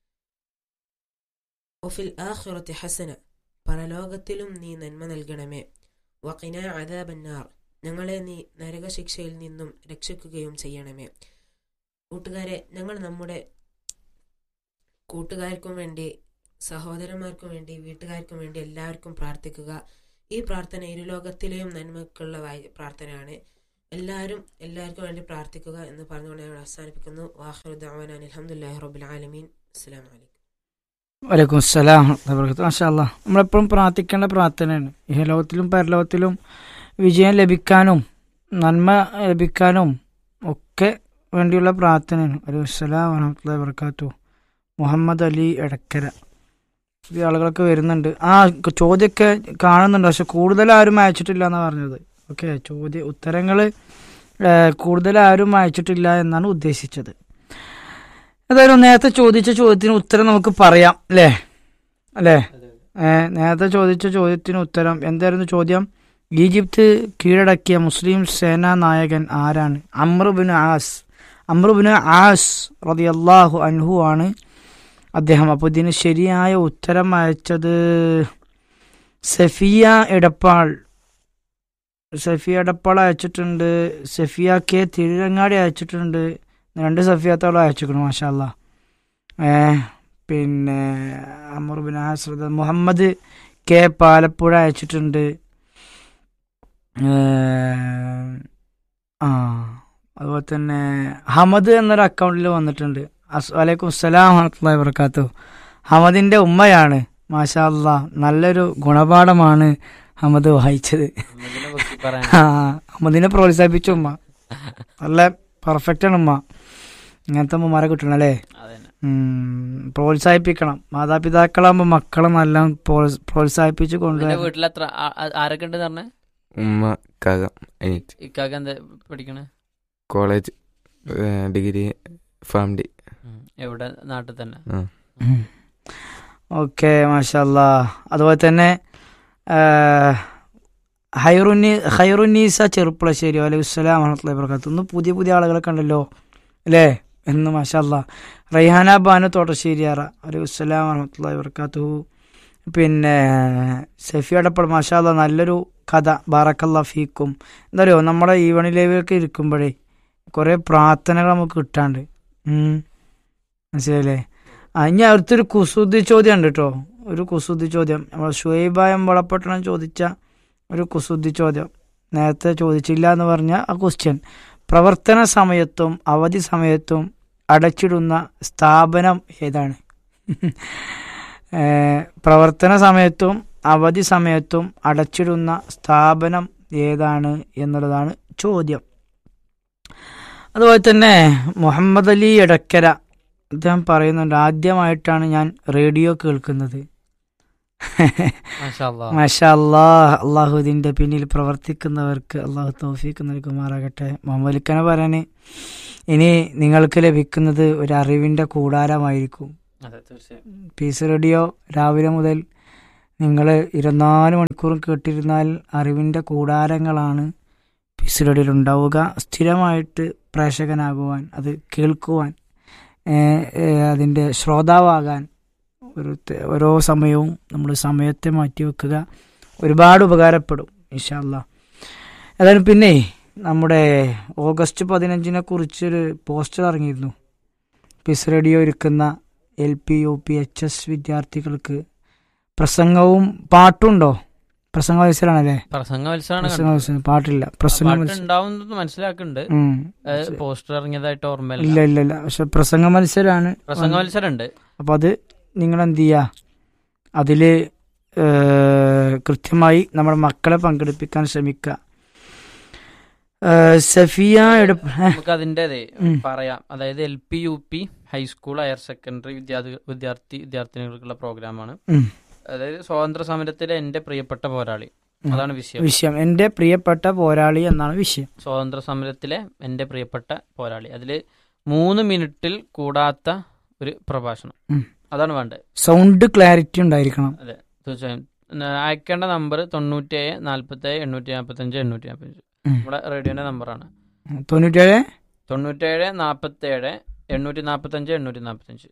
ഒഫിൽ ആഖിറത്തി ഹസന പരലോകത്തിലും നീ നന്മ നൽകണമേ വഖിന അദാബന്നാർ ഞങ്ങളെ നീ നരകശിക്ഷയിൽ നിന്നും രക്ഷിക്കുകയും ചെയ്യണമേ കൂട്ടുകാരെ ഞങ്ങൾ നമ്മുടെ കൂട്ടുകാർക്കും വേണ്ടി സഹോദരന്മാർക്കും വേണ്ടി വീട്ടുകാർക്കും വേണ്ടി എല്ലാവർക്കും പ്രാർത്ഥിക്കുക ഈ പ്രാർത്ഥന ഇരുലോകത്തിലെയും നന്മക്കുള്ള വായ- പ്രാർത്ഥനയാണ് എല്ലാവരും എല്ലാവർക്കും വേണ്ടി പ്രാർത്ഥിക്കുക എന്ന് പറഞ്ഞുകൊണ്ട് ഞാൻ അവസാനിപ്പിക്കുന്നു വാഹുദാൻ അലഹമുല്ലാ റബുൽ ആലമീൻ അസ്സാം വലൈക്കും വലൈക്കും അസ്സലാം മാഷാല്ല നമ്മളെപ്പോഴും പ്രാർത്ഥിക്കേണ്ട പ്രാർത്ഥനയാണ് ഇഹലോകത്തിലും പരലോകത്തിലും വിജയം ലഭിക്കാനും നന്മ ലഭിക്കാനും ഒക്കെ വേണ്ടിയുള്ള പ്രാർത്ഥനയാണ് വലൈക്കും അസ്സലാം വറഹമത്തുള്ളാഹി വബർക്കാത്തു മുഹമ്മദ് അലി എടക്കര ഈ ആളുകളൊക്കെ വരുന്നുണ്ട് ആ ചോദ്യമൊക്കെ കാണുന്നുണ്ട് പക്ഷെ കൂടുതൽ ആരും അയച്ചിട്ടില്ല എന്നാണ് പറഞ്ഞത് ഓക്കെ ചോദ്യ ഉത്തരങ്ങൾ കൂടുതൽ ആരും അയച്ചിട്ടില്ല എന്നാണ് ഉദ്ദേശിച്ചത് ഏതായാലും നേരത്തെ ചോദിച്ച ചോദ്യത്തിന് ഉത്തരം നമുക്ക് പറയാം അല്ലേ അല്ലേ ഏ, നേരത്തെ ചോദിച്ച ചോദ്യത്തിന് ഉത്തരം എന്തായിരുന്നു ചോദ്യം ഈജിപ്ത് കീഴടക്കിയ മുസ്ലിം സേനാ നായകൻ ആരാണ് അമ്രുബിൻ ആസ് അമ്രുബിൻ ആസ് റളിയല്ലാഹു അൻഹു ആണ് അദ്ദേഹം അപ്പോൾ ഇതിന് ശരിയായ ഉത്തരം അയച്ചത് സഫിയ എടപ്പാൾ സഫിയ എടപ്പാൾ അയച്ചിട്ടുണ്ട് സഫിയ കെ തിരുരങ്ങാടി അയച്ചിട്ടുണ്ട് രണ്ട് സഫിയാത്തോളം അയച്ചിരിക്കണം മാഷാല്ല ഏ പിന്നെ അമറുബിൻ ആശ്രിത മുഹമ്മദ് കെ പാലപ്പുഴ അയച്ചിട്ടുണ്ട് ഏ, ആ അതുപോലെ തന്നെ ഹമദ് എന്നൊരു അക്കൗണ്ടിൽ വന്നിട്ടുണ്ട് അസ് വലൈക്കും അസ്സലാം വറഹ്മത്തുള്ളാഹി വബറകാതുഹു ഹമദിന്റെ ഉമ്മയാണ് മാഷാ അല്ലാ നല്ലൊരു ഗുണപാഠമാണ് ഹമദ് വായിച്ചത് ഇതിനെ പറ്റി പറയാൻ ആ അമ്മദിനെ പ്രോത്സാഹിപ്പിച്ചു ഉമ്മ നല്ല പെർഫെക്റ്റ് ആണ് ഉമ്മ ഇങ്ങനത്തെ ഉമ്മമാരെ കിട്ടണം അല്ലേ അതന്നെ ഉം, പ്രോത്സാഹിപ്പിക്കണം മാതാപിതാക്കളാകുമ്പോൾ മക്കളെ നല്ല പ്രോത്സ- പ്രോത്സാഹിപ്പിച്ച് നിന്റെ കൊണ്ടുവരണം വീട്ടിൽ എത്ര ആ- ആ- ആരൊക്കെ ഉണ്ട് പറഞ്ഞേ ഉമ്മ കാക അനിയത്തി ഇക്കാക്ക എന്താ പഠിക്കണേ കോളേജ് ഏഹ്, ഡിഗ്രി ഫാം ഡി ഉം. എവിടെ നാട്ടിൽ തന്നെ ഓക്കെ മാഷല്ല അതുപോലെ തന്നെ ആ, ഹൈറുന്നി ഹൈറുന്നീസ ചെറുപ്പളശ്ശേരി അലൈഹി സ്വലാം വറഹ്മത്തുള്ളാഹി വബറകാതുഹു ഇന്ന് പുതിയ പുതിയ ആളുകളൊക്കെ ഉണ്ടല്ലോ അല്ലേ എന്ന് മാഷല്ല റൈഹാന ബാനു തോട്ടശ്ശേരിയാറ അലൈഹി സ്വലാം വറഹ്മത്തുള്ളാഹി വബറകാതുഹു പിന്നെ സഫി അടപ്പൾ മാഷാല്ല നല്ലൊരു കഥ ബാറക്കല്ല ഫീക്കും എന്താ പറയുക നമ്മുടെ ഈവണിലേവൊക്കെ ഇരിക്കുമ്പോഴേ കുറേ പ്രാർത്ഥനകൾ നമുക്ക് കിട്ടാണ്ട് ഉം. മനസ്സിലായില്ലേ ആ ഇനി അടുത്തൊരു കുസൃതി ചോദ്യം ഉണ്ട് കേട്ടോ ഒരു കുസൃതി ചോദ്യം നമ്മൾ ഷുഹൈബായം വളപട്ടണം ചോദിച്ച ഒരു കുസൃതി ചോദ്യം നേരത്തെ ചോദിച്ചില്ല എന്ന് പറഞ്ഞ ആ ക്വസ്റ്റ്യൻ പ്രവർത്തന സമയത്തും അവധി സമയത്തും അടച്ചിടുന്ന സ്ഥാപനം ഏതാണ് ഏ, പ്രവർത്തന സമയത്തും അവധി സമയത്തും അടച്ചിടുന്ന സ്ഥാപനം ഏതാണ് എന്നുള്ളതാണ് ചോദ്യം അതുപോലെ തന്നെ മുഹമ്മദ് അലി എടക്കര അദ്ദേഹം പറയുന്നുണ്ട് ആദ്യമായിട്ടാണ് ഞാൻ റേഡിയോ കേൾക്കുന്നത് മാഷാ അല്ലാ. മാഷാ അല്ലാഹ് അള്ളാഹു ഇതിന്റെ പിന്നിൽ പ്രവർത്തിക്കുന്നവർക്ക് അള്ളാഹു തോഫീക്ക് നൽകുമാറാകട്ടെ മുഹമ്മദ് പറയാന് ഇനി നിങ്ങൾക്ക് ലഭിക്കുന്നത് ഒരു അറിവിന്റെ കൂടാരമായിരിക്കും അതെ തീർച്ചയായും പീസ് റേഡിയോ രാവിലെ മുതൽ നിങ്ങൾ ഇരുപത്തിനാല് മണിക്കൂറും കേട്ടിരുന്നാൽ അറിവിൻ്റെ കൂടാരങ്ങളാണ് പീസ് റേഡിയോയിൽ ഉണ്ടാവുക സ്ഥിരമായിട്ട് പ്രേക്ഷകനാകുവാൻ അത് കേൾക്കുവാൻ ഏഹ്, ഏഹ്, അതിൻ്റെ ശ്രോതാവാകാൻ ഒരു ത- ഓരോ സമയവും നമ്മൾ സമയത്തെ മാറ്റി വെക്കുക ഒരുപാട് ഉപകാരപ്പെടും ഇൻഷാല്ല ഏതായാലും പിന്നെ നമ്മുടെ ഓഗസ്റ്റ് പതിനഞ്ചിനെ കുറിച്ചൊരു പോസ്റ്റർ ഇറങ്ങിയിരുന്നു പീസ് റേഡിയോ ഒരുക്കുന്ന L P U P H S വിദ്യാർത്ഥികൾക്ക് പ്രസംഗവും പാട്ടുണ്ടോ പ്രസംഗ മത്സരമാണല്ലേ പ്രസംഗ മത്സരമാണ് പ്രസംഗ മത്സരം പാട്ടില്ല പ്രസംഗ പാട്ട് മത്സരം ഉണ്ടാവുന്നത് മനസ്സിലാക്കുന്നുണ്ട് ഉം. പോസ്റ്റർ ഇറങ്ങിയതായിട്ട് ഇല്ല ഓർമ്മയില്ല ഇല്ല ഇല്ല പക്ഷെ പ്രസംഗ മത്സരമാണ് പ്രസംഗ മത്സരം ഉണ്ട് അപ്പൊ അത് നിങ്ങൾ എന്ത് ചെയ്യുക അതില് ഏഹ്, കൃത്യമായി നമ്മുടെ മക്കളെ പങ്കെടുപ്പിക്കാൻ ശ്രമിക്കുക ഏഹ്, സഫിയ എടുപ്പ ഏഹ്, നമുക്ക് അതിന്റെ ഉം. പറയാം അതായത് L P U P high school higher secondary വിദ്യാർത്ഥി വിദ്യാർത്ഥി വിദ്യാർത്ഥിനികൾക്കുള്ള പ്രോഗ്രാമാണ് ഉം. അതായത് സ്വാതന്ത്ര്യ സമരത്തിലെ എന്റെ പ്രിയപ്പെട്ട പോരാളി ഉം. അതാണ് വിഷയം വിഷയം എൻ്റെ പ്രിയപ്പെട്ട പോരാളി എന്നാണ് വിഷയം സ്വാതന്ത്ര്യ സമരത്തിലെ എന്റെ പ്രിയപ്പെട്ട പോരാളി അതില് മൂന്ന് മിനിറ്റിൽ കൂടാത്ത ഒരു പ്രഭാഷണം ഉം. അതാണ് വേണ്ടത് സൗണ്ട് ക്ലാരിറ്റി ഉണ്ടായിരിക്കണം തീർച്ചയായും ന- അയക്കേണ്ട നമ്പർ തൊണ്ണൂറ്റേഴ് നാൽപ്പത്തേഴ് എണ്ണൂറ്റി നാൽപ്പത്തഞ്ച് എണ്ണൂറ്റി നാൽപ്പത്തഞ്ച് ഉം. നമ്മുടെ റേഡിയോന്റെ നമ്പറാണ് തൊണ്ണൂറ്റേഴ് തൊണ്ണൂറ്റേഴ് നാൽപ്പത്തേഴ് എണ്ണൂറ്റി നാൽപ്പത്തഞ്ച് എണ്ണൂറ്റി നാൽപ്പത്തഞ്ച്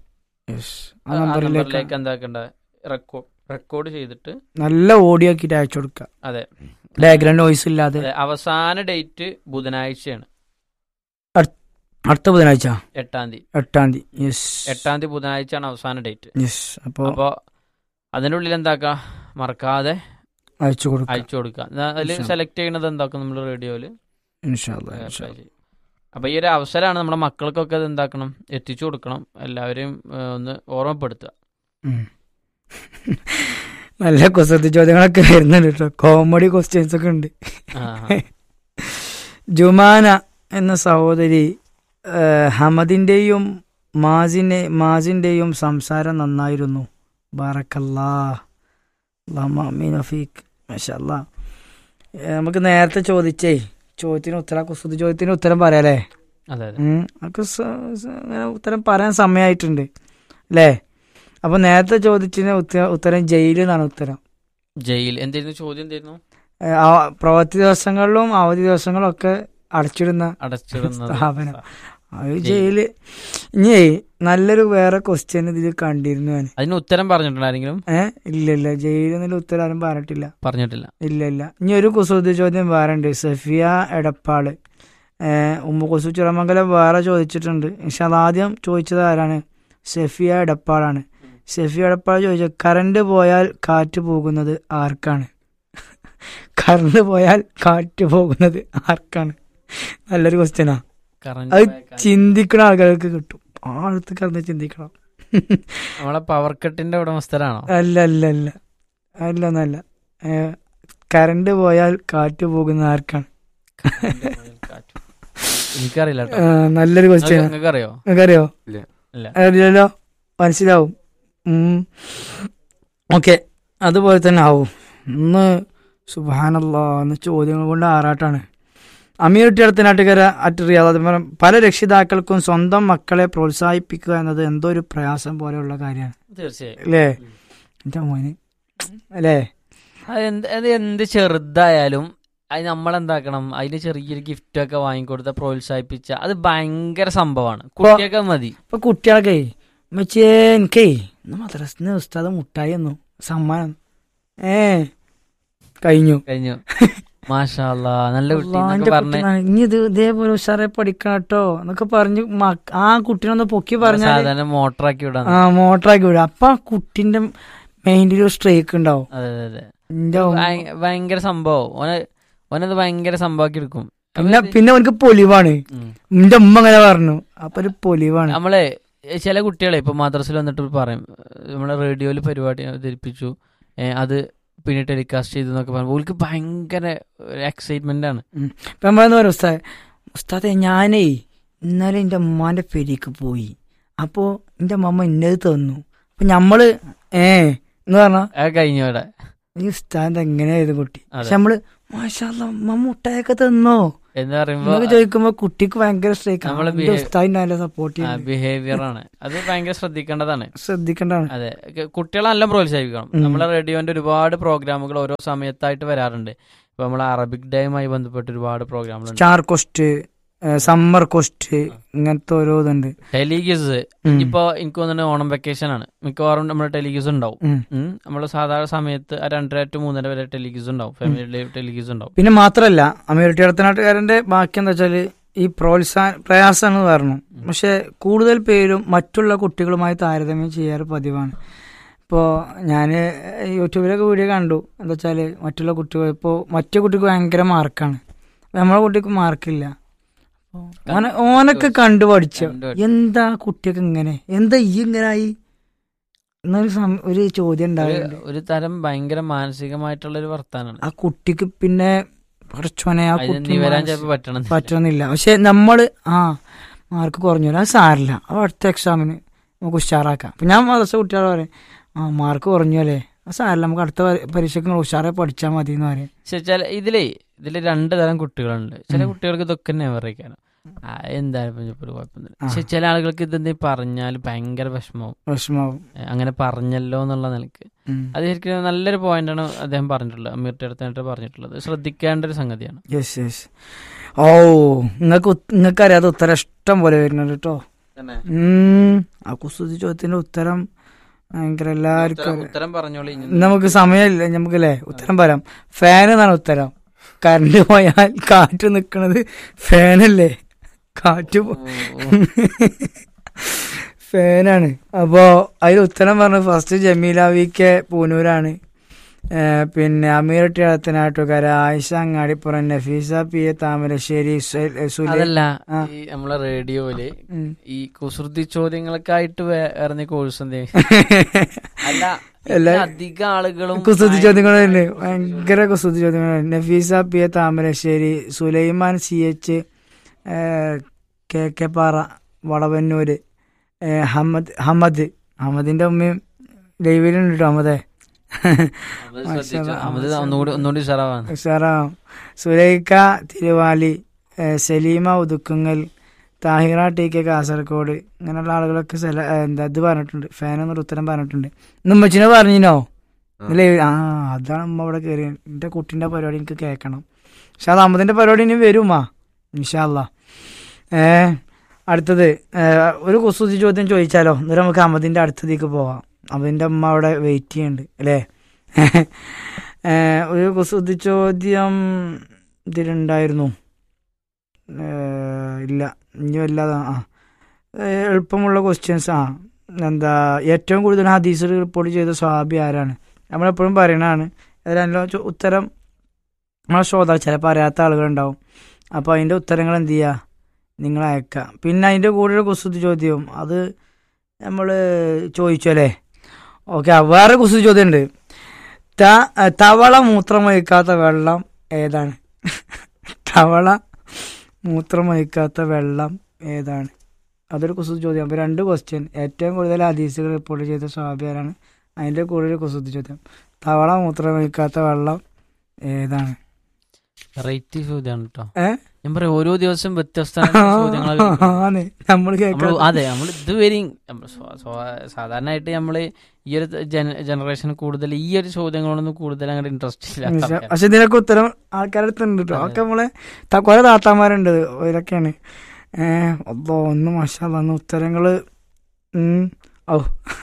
ആ നമ്പറിലേക്ക് നമ്പറിലേക്ക് എന്താക്കേണ്ട റെക്കോർഡ് റെക്കോർഡ് ചെയ്തിട്ട് നല്ല ഓഡിയോ ആക്കിയിട്ട് അയച്ചു കൊടുക്കുക അതെ ബാക്ക്ഗ്രൗണ്ട് വോയിസ് ഇല്ലാതെ അതെ അവസാന ഡേറ്റ് ബുധനാഴ്ചയാണ് അടുത്ത ബുധനാഴ്ച എട്ടാം തീയതി എട്ടാം തീയതി യെസ് എട്ടാം തീയതി ബുധനാഴ്ചയാണ് അവസാന ഡേറ്റ് യെസ് അപ്പോൾ അപ്പോ അതിന്റെ ഉള്ളിൽ എന്താക്കുക മറക്കാതെ അയച്ചു കൊടുക്കുക അയച്ചു കൊടുക്കുക അതിൽ ഇൻഷാ. സെലക്ട് ചെയ്യുന്നത് എന്താക്കും നമ്മൾ റേഡിയോയില് ഇൻഷാ അല്ലാ, ഇൻഷാ അല്ലാ. അപ്പൊ ഈ ഒരു അവസരമാണ് നമ്മുടെ മക്കൾക്കൊക്കെ അത് എന്താക്കണം എത്തിച്ചു കൊടുക്കണം എല്ലാവരെയും ഏഹ്, ഒന്ന് ഓർമ്മപ്പെടുത്തുക ഉം. നല്ല കുസൃതി ചോദ്യങ്ങളൊക്കെ വരുന്നുണ്ട് കേട്ടോ കോമഡി ക്വസ്റ്റ്യൻസ് ഒക്കെ ഉണ്ട് ആ, ജുമാന എന്ന സഹോദരി ആ, ഹമദിന്റെയും മാസിനെ മാസിന്റെയും സംസാരം നന്നായിരുന്നു ബാറക്കല്ലാ അല്ലാഹുമ്മ ആമീൻ വഫീഖ് മാഷാ അല്ലാ. ഏ, നമുക്ക് നേരത്തെ ചോദിച്ചേ ചോദ്യത്തിന് ഉത്തരം കുസൃതി ചോദ്യത്തിന് ഉത്തരം പറയാലേ അതെ അതെ ഉം. നമുക്ക് സ- സ- അങ്ങനെ ഉത്തരം പറയാൻ സമയമായിട്ടുണ്ട് അല്ലേ അപ്പൊ നേരത്തെ ചോദിച്ചതിന് ഉത്ത- ഉത്തരം ജയിൽ എന്നാണ് ഉത്തരം ജയിൽ എന്തായിരുന്നു ചോദ്യം എന്തായിരുന്നു ഏ, ആ- പ്രവൃത്തി ദിവസങ്ങളിലും അവധി ദിവസങ്ങളും ഒക്കെ അടച്ചിടുന്ന അടച്ചിടുന്നത് സ്ഥാപനം അത് ജയില് ഇനി നല്ലൊരു വേറെ ക്വസ്റ്റ്യൻ ഇതിൽ കണ്ടിരുന്നു ഞാൻ അതിന് ഉത്തരം പറഞ്ഞിട്ടുണ്ട് ആരെങ്കിലും ഏ ഇല്ല ഇല്ല ജയിലിൽ നിന്നുള്ള ഉത്തരം ആരും പറഞ്ഞിട്ടില്ല പറഞ്ഞിട്ടില്ല ഇല്ല ഇല്ല ഇനി ഒരു കുസൃതി ചോദ്യം വേറെ ഉണ്ട് സഫിയ എടപ്പാള് ഏഹ് ഉമ്മ കുസു ചിറമംഗലം വേറെ ചോദിച്ചിട്ടുണ്ട് പക്ഷെ ആദ്യം ചോദിച്ചത് ആരാണ് സഫിയ എടപ്പാളാണ് സഫിയ എടപ്പാൾ ചോദിച്ചത് കറണ്ട് പോയാൽ കാറ്റ് പോകുന്നത് ആർക്കാണ് കറണ്ട് പോയാൽ കാറ്റ് പോകുന്നത് ആർക്കാണ് നല്ലൊരു ക്വസ്റ്റ്യനാ കറന്റ് അത് പോയ കാര്യം. ചിന്തിക്കുന്ന ആളുകൾക്ക് കിട്ടും ആളത്ത് കറന്ന് ചിന്തിക്കണം നമ്മളെ പവർ കട്ടിന്റെ ഉടമസ്ഥരാണോ അല്ല അല്ല അല്ല അല്ല ഒന്നല്ല ഏഹ് കറണ്ട് പോയാൽ കാറ്റ് പോകുന്നത് ആർക്കാണ് എനിക്കറിയില്ല കേട്ടോ ആ, നല്ലൊരു ക്വസ്റ്റ്യൻ നിങ്ങൾക്ക് അറിയോ നിങ്ങൾക്കറിയോ ഇല്ല. ഇല്ല. അറിയില്ലല്ലോ മനസ്സിലാവും ഓക്കെ അതുപോലെ തന്നെ ആവും ഇന്ന് സുബാനല്ലോ ഇന്ന് ചോദ്യങ്ങൾ കൊണ്ട് ആറാട്ടാണ് അമീർ അടുത്തനാട്ടുകര അറ്റ് റിയാദ് അതുപോലെ പല രക്ഷിതാക്കൾക്കും സ്വന്തം മക്കളെ പ്രോത്സാഹിപ്പിക്കുക എന്നത് എന്തോ ഒരു പ്രയാസം പോലെയുള്ള കാര്യമാണ് തീർച്ചയായും അല്ലേ എൻ്റെ മോന് അല്ലേ അത് എന്ത് അത് എന്ത് ചെറുതായാലും അത് നമ്മളെന്താക്കണം അതിന് ചെറിയൊരു ഗിഫ്റ്റ് ഒക്കെ വാങ്ങിക്കൊടുത്ത പ്രോത്സാഹിപ്പിച്ച അത് ഭയങ്കര സംഭവമാണ് കുട്ടിയൊക്കെ മതി ഇപ്പൊ കുട്ടികളൊക്കെ മച്ചേ എനിക്കേ ഇന്ന് മദ്രസിന് ഉസ്താദ് മുട്ടായി തന്നു സമ്മാനം ഏ കഴിഞ്ഞു കഴിഞ്ഞു മാഷാല്ല നല്ല കുട്ടി അള്ളാ, എന്നൊക്കെ എന്റെ പറഞ്ഞ് കുട്ടി ഇനി ഇത് ഇതേപോലെ ഉഷാറെ പഠിക്കണം കേട്ടോ എന്നൊക്കെ പറഞ്ഞ് മക്ക- ആ കുട്ടീനൊന്ന് പൊക്കി പറഞ്ഞാൽ സാധാരണ മോട്ടറാക്കി വിടാൻ ആ മോട്ടറാക്കി വിടും അപ്പൊ ആ കുട്ടിന്റെ മൈൻഡിൽ ഒരു സ്ട്രേക്ക് ഉണ്ടാവും അതെ അതെ അതെ എന്റെ ഉമ്മ. ഭയ- ഭയങ്കര സംഭവം ഓന് ഓനത് ഭയങ്കര സംഭവമാക്കി എടുക്കും പിന്നെ പിന്നെ അവനക്ക് പൊലിവാണ് ഉം. എന്റെ ഉമ്മ അങ്ങനെ പറഞ്ഞു അപ്പൊ ഒരു പൊലിവാണ് നമ്മളെ ഏ, ചില കുട്ടികളെ ഇപ്പൊ മദ്രസിൽ വന്നിട്ട് പറയും ഏ, നമ്മളെ റേഡിയോയിൽ പരിപാടി അവതരിപ്പിച്ചു ഏ, അത് പിന്നെ ടെലികാസ്റ്റ് ചെയ്തു എന്നൊക്കെ പറയുമ്പോൾ ഓൾക്ക് ഭയങ്കര എക്സൈറ്റ്മെന്റ് ആണ് ഇപ്പൊ നമ്മളെന്ന് പറയാം ഉസ്താദ് ഉസ്താദെ ഞാനേ ഇന്നലെ എന്റെ ഉമ്മാന്റെ പെരിക്ക് പോയി അപ്പോ എന്റെ അമ്മ ഇന്നത് തന്നു അപ്പൊ ഞമ്മള് ഏ എന്ന് പറഞ്ഞ അത് കഴിഞ്ഞു അവിടെ ഈ ഉസ്താദ് എങ്ങനെയായത് കുട്ടി അതെ. പക്ഷെ നമ്മള് മാഷാല്ല ഉമ്മ മുട്ടായൊക്കെ തന്നോ എന്ന് പറയുമ്പോ എന്നൊക്കെ ചോദിക്കുമ്പോ കുട്ടിക്ക് ഭയങ്കര സ്ട്രൈക്ക് നമ്മള് behave- ഉസ്താദിനെ സപ്പോർട്ട് ചെയ്യുന്നത് ബിഹേവിയർ ആണ് അത് ഭയങ്കര ശ്രദ്ധിക്കേണ്ടതാണ് ശ്രദ്ധിക്കേണ്ടതാണ് അതെ ക- കുട്ടികളെ നല്ല പ്രോത്സാഹിപ്പിക്കണം ഉം. നമ്മളെ റേഡിയോന്റെ ഒരുപാട് പ്രോഗ്രാമുകൾ ഓരോ സമയത്തായിട്ട് വരാറുണ്ട് ഇപ്പൊ നമ്മളെ അറബിക് ഡേയുമായി ബന്ധപ്പെട്ട് ഒരുപാട് പ്രോഗ്രാമുകളുണ്ട് സ്റ്റാർ കോസ്റ്റ് സമ്മർ കോസ്റ്റ് ഇങ്ങനത്തെ ഓരോ ഇതുണ്ട് ടെലിഗ്യൂസ് ഉം. ഇപ്പൊ എനിക്ക് തോന്നുന്നു ഓണം വെക്കേഷൻ ആണ് മിക്കവാറും നമ്മുടെ ടെലിഗ്യൂസ് ഉണ്ടാവും ഉം. നമ്മൾ സാധാരണ സമയത്ത് ആ രണ്ടര ടു മൂന്നര വരെ ടെലിഗ്യൂസ് ഉണ്ടാവും ഫാമിലി ടെലിഗ്യൂസ് ഉണ്ടാവും പിന്നെ മാത്രല്ല അമീറിറ്റി അടുത്തനാട്ടുകാരന്റെ ബാക്കി എന്താ വെച്ചാല് ഈ പ്രോത്സാഹന പ്രയാസം എന്ന് പറഞ്ഞു പക്ഷെ കൂടുതൽ പേരും മറ്റുള്ള കുട്ടികളുമായി താരതമ്യം ചെയ്യാറ് പതിവാണ് ഇപ്പോൾ ഞാൻ യൂട്യൂബിലൊക്കെ വീഡിയോ കണ്ടു എന്താ വെച്ചാൽ മറ്റുള്ള കുട്ടികൾ ഇപ്പോൾ മറ്റു കുട്ടിക്ക് ഭയങ്കര മാർക്കാണ് നമ്മളെ കുട്ടിക്ക് മാർക്കില്ല അപ്പൊ ഓനെ ഓനൊക്കെ കണ്ടു പഠിച്ചു കണ്ടു പഠിച്ചു. എന്താ കുട്ടിയൊക്കെ ഇങ്ങനെ എന്താ ഈ ഇങ്ങനായി എന്നൊരു സം- ഒരു ചോദ്യം ഒരു- ഉണ്ടാവുന്നുണ്ട് ഒരു തരം ഭയങ്കര മാനസികമായിട്ടുള്ള ഒരു വർത്താനാണ് ആ കുട്ടിക്ക് പിന്നെ കുറച്ചോനെ ആ അതിന് കുട്ടി നിവരാൻ മാനസി- ചിലപ്പോൾ പറ്റണം പറ്റുന്നില്ല പക്ഷെ നമ്മള് ആ മാർക്ക് കുറഞ്ഞു അത് സാരില്ല അത് അടുത്ത എക്സാമിന് നമുക്ക് ഉഷാറാക്കാം അപ്പൊ ഞാൻ മദ്രസ കുട്ടികളെ പറയും ആ മാർക്ക് കുറഞ്ഞു അല്ലേ അത് സാരില്ല നമുക്ക് അടുത്ത പരീ- പരീക്ഷയ്ക്ക് നിങ്ങൾ ഉഷാറെ പഠിച്ചാൽ മതി എന്ന് പറയും പക്ഷെ ചില ഇതിലേ ഇതില് രണ്ട് തരം കുട്ടികളുണ്ട് ചില ഉം. കുട്ടികൾക്ക് ഇതൊക്കെ നെവറിക്കാനും എന്തായാലും ഇപ്പൊ ഇപ്പൊ ഒരു കുഴപ്പമൊന്നുമില്ല ആ. പക്ഷെ ചില ആളുകൾക്ക് ഇതെന്തെങ്കിലും പറഞ്ഞാൽ ഭയങ്കര വിഷമവും വിഷമാവും ഏ, അങ്ങനെ പറഞ്ഞല്ലോ എന്നുള്ള നിലക്ക് ഉം. അത് ശരിക്കും നല്ലൊരു പോയിന്റാണ് അദ്ദേഹം പറഞ്ഞിട്ടുള്ളത് അമീർ അടുത്തായിട്ട് പറഞ്ഞിട്ടുള്ളത് ശ്രദ്ധിക്കേണ്ട ഒരു സംഗതിയാണ് യെസ് യെസ് ഓ നിങ്ങൾക്ക് നിങ്ങൾക്ക് അറിയാതെ ഉത്തരം ഇഷ്ടം പോലെ വരുന്നുണ്ട് കേട്ടോ ഉം. ആ കുസൃതി ചോദ്യത്തിന്റെ ഉത്തരം ഭയങ്കര എല്ലാവർക്കും ഉത്തരം- അറിയാം. ഉത്തരം പറഞ്ഞോളി ഇനി. നമുക്ക് സമയമില്ല നമുക്കല്ലേ ഉത്തരം പറയാം ഫാൻ എന്നാണ് ഉത്തരം കറണ്ട് പോയാൽ കാറ്റ് നിക്കണത് ഫാനല്ലേ കാറ്റ് പോ- ഓ, ഓ. ഫാനാണ് അപ്പോ അതിൽ ഉത്തരം പറഞ്ഞത് ഫസ്റ്റ് ജമീല വി കെ പൂനൂരാണ് ഏ, പിന്നെ അമീർ ടിളത്തനാട്ടുകാര ആയിഷ അങ്ങാടിപ്പുറം നഫീസ പി എ താമരശ്ശേരി സു- സുലൈ അതല്ല ആ. ഈ നമ്മളെ റേഡിയോയില് ഉം. ഈ കുസൃതി ചോദ്യങ്ങൾക്കായിട്ട് വേറെ കോഴ്സ് എന്തേ അല്ല എല്ലാ- ഇതില് അധികം ആളുകളും കുസൃതി ചോദ്യങ്ങളുണ്ട് ഭയങ്കര കുസൃതി ചോദ്യങ്ങളുണ്ട് Nafeesa P A Thamarassery Sulaiman C H K K Para Valavannur ഏ, ഹമ്മദ് ഹമ്മദ് ഹമ്മദിന്റെ ഉമ്മയും ലൈവിലുണ്ട് കേട്ടോ ഹമ്മദേ അത് ശ്രദ്ധിച്ചു. അത് ഒന്നുകൂടി ഒന്നുകൂടി ഉഷാറാവാണ് ഉഷാറാം സുലൈക്ക തിരുവാലി ഏ, സലീമ ഉതുക്കുങ്ങൽ താഹിറ ടി കെ കാസർഗോഡ് ഇങ്ങനെയുള്ള ആളുകളൊക്കെ സെല ഏ, എന്താ ഇത് പറഞ്ഞിട്ടുണ്ട് ഫാൻ എന്നൊരു ഉത്തരം പറഞ്ഞിട്ടുണ്ട് ഇന്ന് ഉമ്മച്ചിനെ പറഞ്ഞിനോ ഇല്ലേ ആ അതാണ് ഉമ്മ ഇവിടെ കയറി എന്റെ കുട്ടീന്റെ പരിപാടി എനിക്ക് കേൾക്കണം പക്ഷെ അത് അമ്മതിന്റെ പരിപാടി ഇനി വരുമാ ഇൻഷാല്ല ഏ അടുത്തത് ഏഹ്, ഒരു കുസൃതി ചോദ്യം ചോദിച്ചാലോ എന്നിട്ട് നമുക്ക് അഹമ്മദിന്റെ അടുത്തതിലേക്ക് പോവാം അഹമ്മദിന്റെ അമ്മ അവിടെ വെയിറ്റ് ചെയ്യുന്നുണ്ട് അല്ലേ ഏഹ്, ഒരു കുസൃതി ചോദ്യം ഇതിലുണ്ടായിരുന്നു ഏഹ്, ഇല്ല ഇനി വല്ലാതെ ആ ഏഹ്, എളുപ്പമുള്ള ക്വസ്റ്റ്യൻസ് ആ എന്താ ഏറ്റവും കൂടുതൽ ഹദീസ് റിപ്പോർട്ട് ചെയ്ത സ്വാബി ആരാണ് നമ്മളെപ്പോഴും പറയണതാണ് അതിലെല്ലാം ചോ- ഉത്തരം നമ്മളെ ശ്രോതാ ചിലപ്പോൾ അറിയാത്ത ആളുകളുണ്ടാവും അപ്പോൾ അതിൻ്റെ ഉത്തരങ്ങൾ എന്ത് ചെയ്യുക നിങ്ങൾ അയക്കുക പിന്നെ അതിൻ്റെ കൂടെ ഒരു കുസൃതി ചോദ്യവും അത് നമ്മൾ ചോദിച്ചു അല്ലേ ഓക്കെ വേറെ കുസൃതി ചോദ്യം ഉണ്ട് ത തവള മൂത്രം വഹിക്കാത്ത വെള്ളം ഏതാണ് തവള മൂത്രം വഹിക്കാത്ത വെള്ളം ഏതാണ് അതൊരു കുസൃതി ചോദ്യം അപ്പോൾ രണ്ട് ക്വസ്റ്റ്യൻ ഏറ്റവും കൂടുതൽ ഹദീസുകൾ റിപ്പോർട്ട് ചെയ്ത സ്വാഭിയാരാണ് അതിൻ്റെ കൂടെ ഒരു കുസൃതി ചോദ്യം തവള മൂത്രം വഹിക്കാത്ത വെള്ളം ഏതാണ് വെറൈറ്റി ചോദ്യമാണ് കേട്ടോ ഏ? ഞാൻ പറയാം ഓരോ ദിവസം വ്യത്യസ്ത ചോദ്യങ്ങൾ ആണ് നമ്മൾ കേൾക്കാം നമ്മള് അതെ നമ്മൾ ഇതുവരെയും നമ്മള് സ്വ- സ്വ- സാധാരണയായിട്ട് നമ്മള് ഈ ഒരു ജനറേഷൻ കൂടുതൽ ഈ ഒരു ചോദ്യങ്ങളൊന്നും കൂടുതൽ അങ്ങോട്ട് ഇൻട്രസ്റ്റ് ഇല്ല ആൾക്കാര്. പക്ഷെ ഇതിനൊക്കെ ഉത്തരം ആൾക്കാരുടെ ഉണ്ട് കേട്ടോ അതൊക്കെ നമ്മളെ ത- കുറെ താത്താമാരുണ്ട് ഇതൊക്കെയാണ് ഏഹ് അല്ലോ ഒന്ന് മഷാ തന്ന ഉത്തരങ്ങള് ഉം, ഔ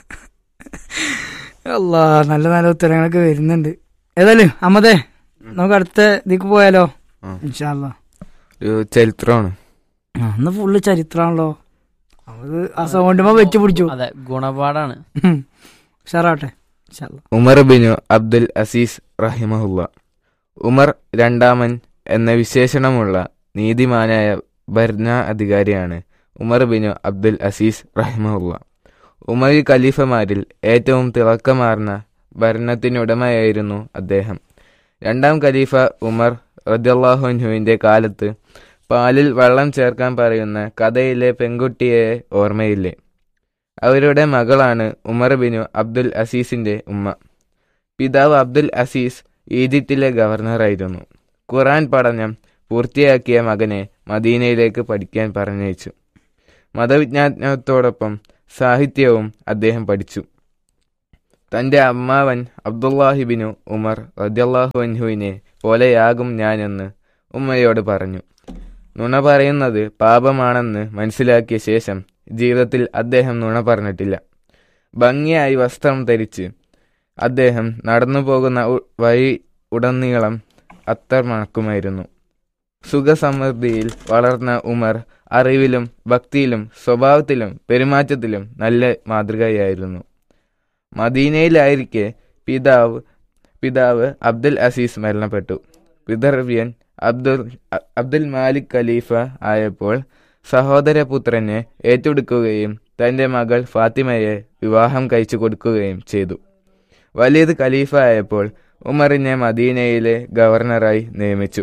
അല്ലാ നല്ല നല്ല ഉത്തരങ്ങളൊക്കെ വരുന്നുണ്ട് ഏതായാലും അമ്മതേ നമുക്ക് അടുത്ത ഇതിക്ക് പോയാലോ ആ. ഇൻഷാല്ലാ ഒരു ചരിത്രമാണ് ആ, ഇന്ന് ഫുള്ള് ചരിത്രമാണല്ലോ അത് ആ സൗണ്ടുമ്പോ വെച്ച് പിടിച്ചു അതെ ഗുണപാടാണ് ഉം. ഉഷാറാവട്ടെ ഇൻഷാല്ലാ ഉമർ ബിനു അബ്ദുൽ അസീസ് റഹിമഹുല്ല ഉമർ രണ്ടാമൻ എന്ന വിശേഷണമുള്ള നീതിമാനായ ഭരണാധികാരിയാണ് ഉമർ ബിനു അബ്ദുൽ അസീസ് റഹിമഹുല്ല ഉമരി ഖലീഫമാരിൽ ഏറ്റവും തിളക്കമാർന്ന ഭരണത്തിനുടമയായിരുന്നു അദ്ദേഹം രണ്ടാം ഖലീഫ ഉമർ റദ്യല്ലാഹുൻഹുവിൻ്റെ കാലത്ത് പാലിൽ വെള്ളം ചേർക്കാൻ പറയുന്ന കഥയിലെ പെൺകുട്ടിയെ ഓർമ്മയില്ലേ അവരുടെ മകളാണ് ഉമർ ബിനു അബ്ദുൽ അസീസിന്റെ ഉമ്മ പിതാവ് അബ്ദുൽ അസീസ് ഈജിപ്തിലെ ഗവർണറായിരുന്നു ഖുറാൻ പഠനം പൂർത്തിയാക്കിയ മകനെ മദീനയിലേക്ക് പഠിക്കാൻ പറഞ്ഞയച്ചു മതവിജ്ഞാനത്തോടൊപ്പം സാഹിത്യവും അദ്ദേഹം പഠിച്ചു തന്റെ അമ്മാവൻ അബ്ദുല്ലാഹിബിനു ഉമർ റദ്യല്ലാഹു അൻഹുവിനെ പോലെയാകും ഞാനെന്ന് ഉമ്മയോട് പറഞ്ഞു നുണ പറയുന്നത് പാപമാണെന്ന് മനസ്സിലാക്കിയ ശേഷം ജീവിതത്തിൽ അദ്ദേഹം നുണ പറഞ്ഞിട്ടില്ല ഭംഗിയായി വസ്ത്രം ധരിച്ച് അദ്ദേഹം നടന്നു പോകുന്ന ഉ- വഴി ഉടനീളം അത്തർ മണക്കുമായിരുന്നു സുഖസമൃദ്ധിയിൽ വളർന്ന ഉമർ അറിവിലും ഭക്തിയിലും സ്വഭാവത്തിലും പെരുമാറ്റത്തിലും നല്ല മാതൃകയായിരുന്നു മദീനയിലായിരിക്കെ പിതാവ് പിതാവ് അബ്ദുൽ അസീസ് മരണപ്പെട്ടു പിതർവ്യൻ അബ്ദുൽ അ- അബ്ദുൽ മാലിക് ഖലീഫ ആയപ്പോൾ സഹോദരപുത്രനെ ഏറ്റെടുക്കുകയും തന്റെ മകൾ ഫാത്തിമയെ വിവാഹം കഴിച്ചു കൊടുക്കുകയും ചെയ്തു വലീദ് ഖലീഫ ആയപ്പോൾ ഉമറിനെ മദീനയിലെ ഗവർണറായി നിയമിച്ചു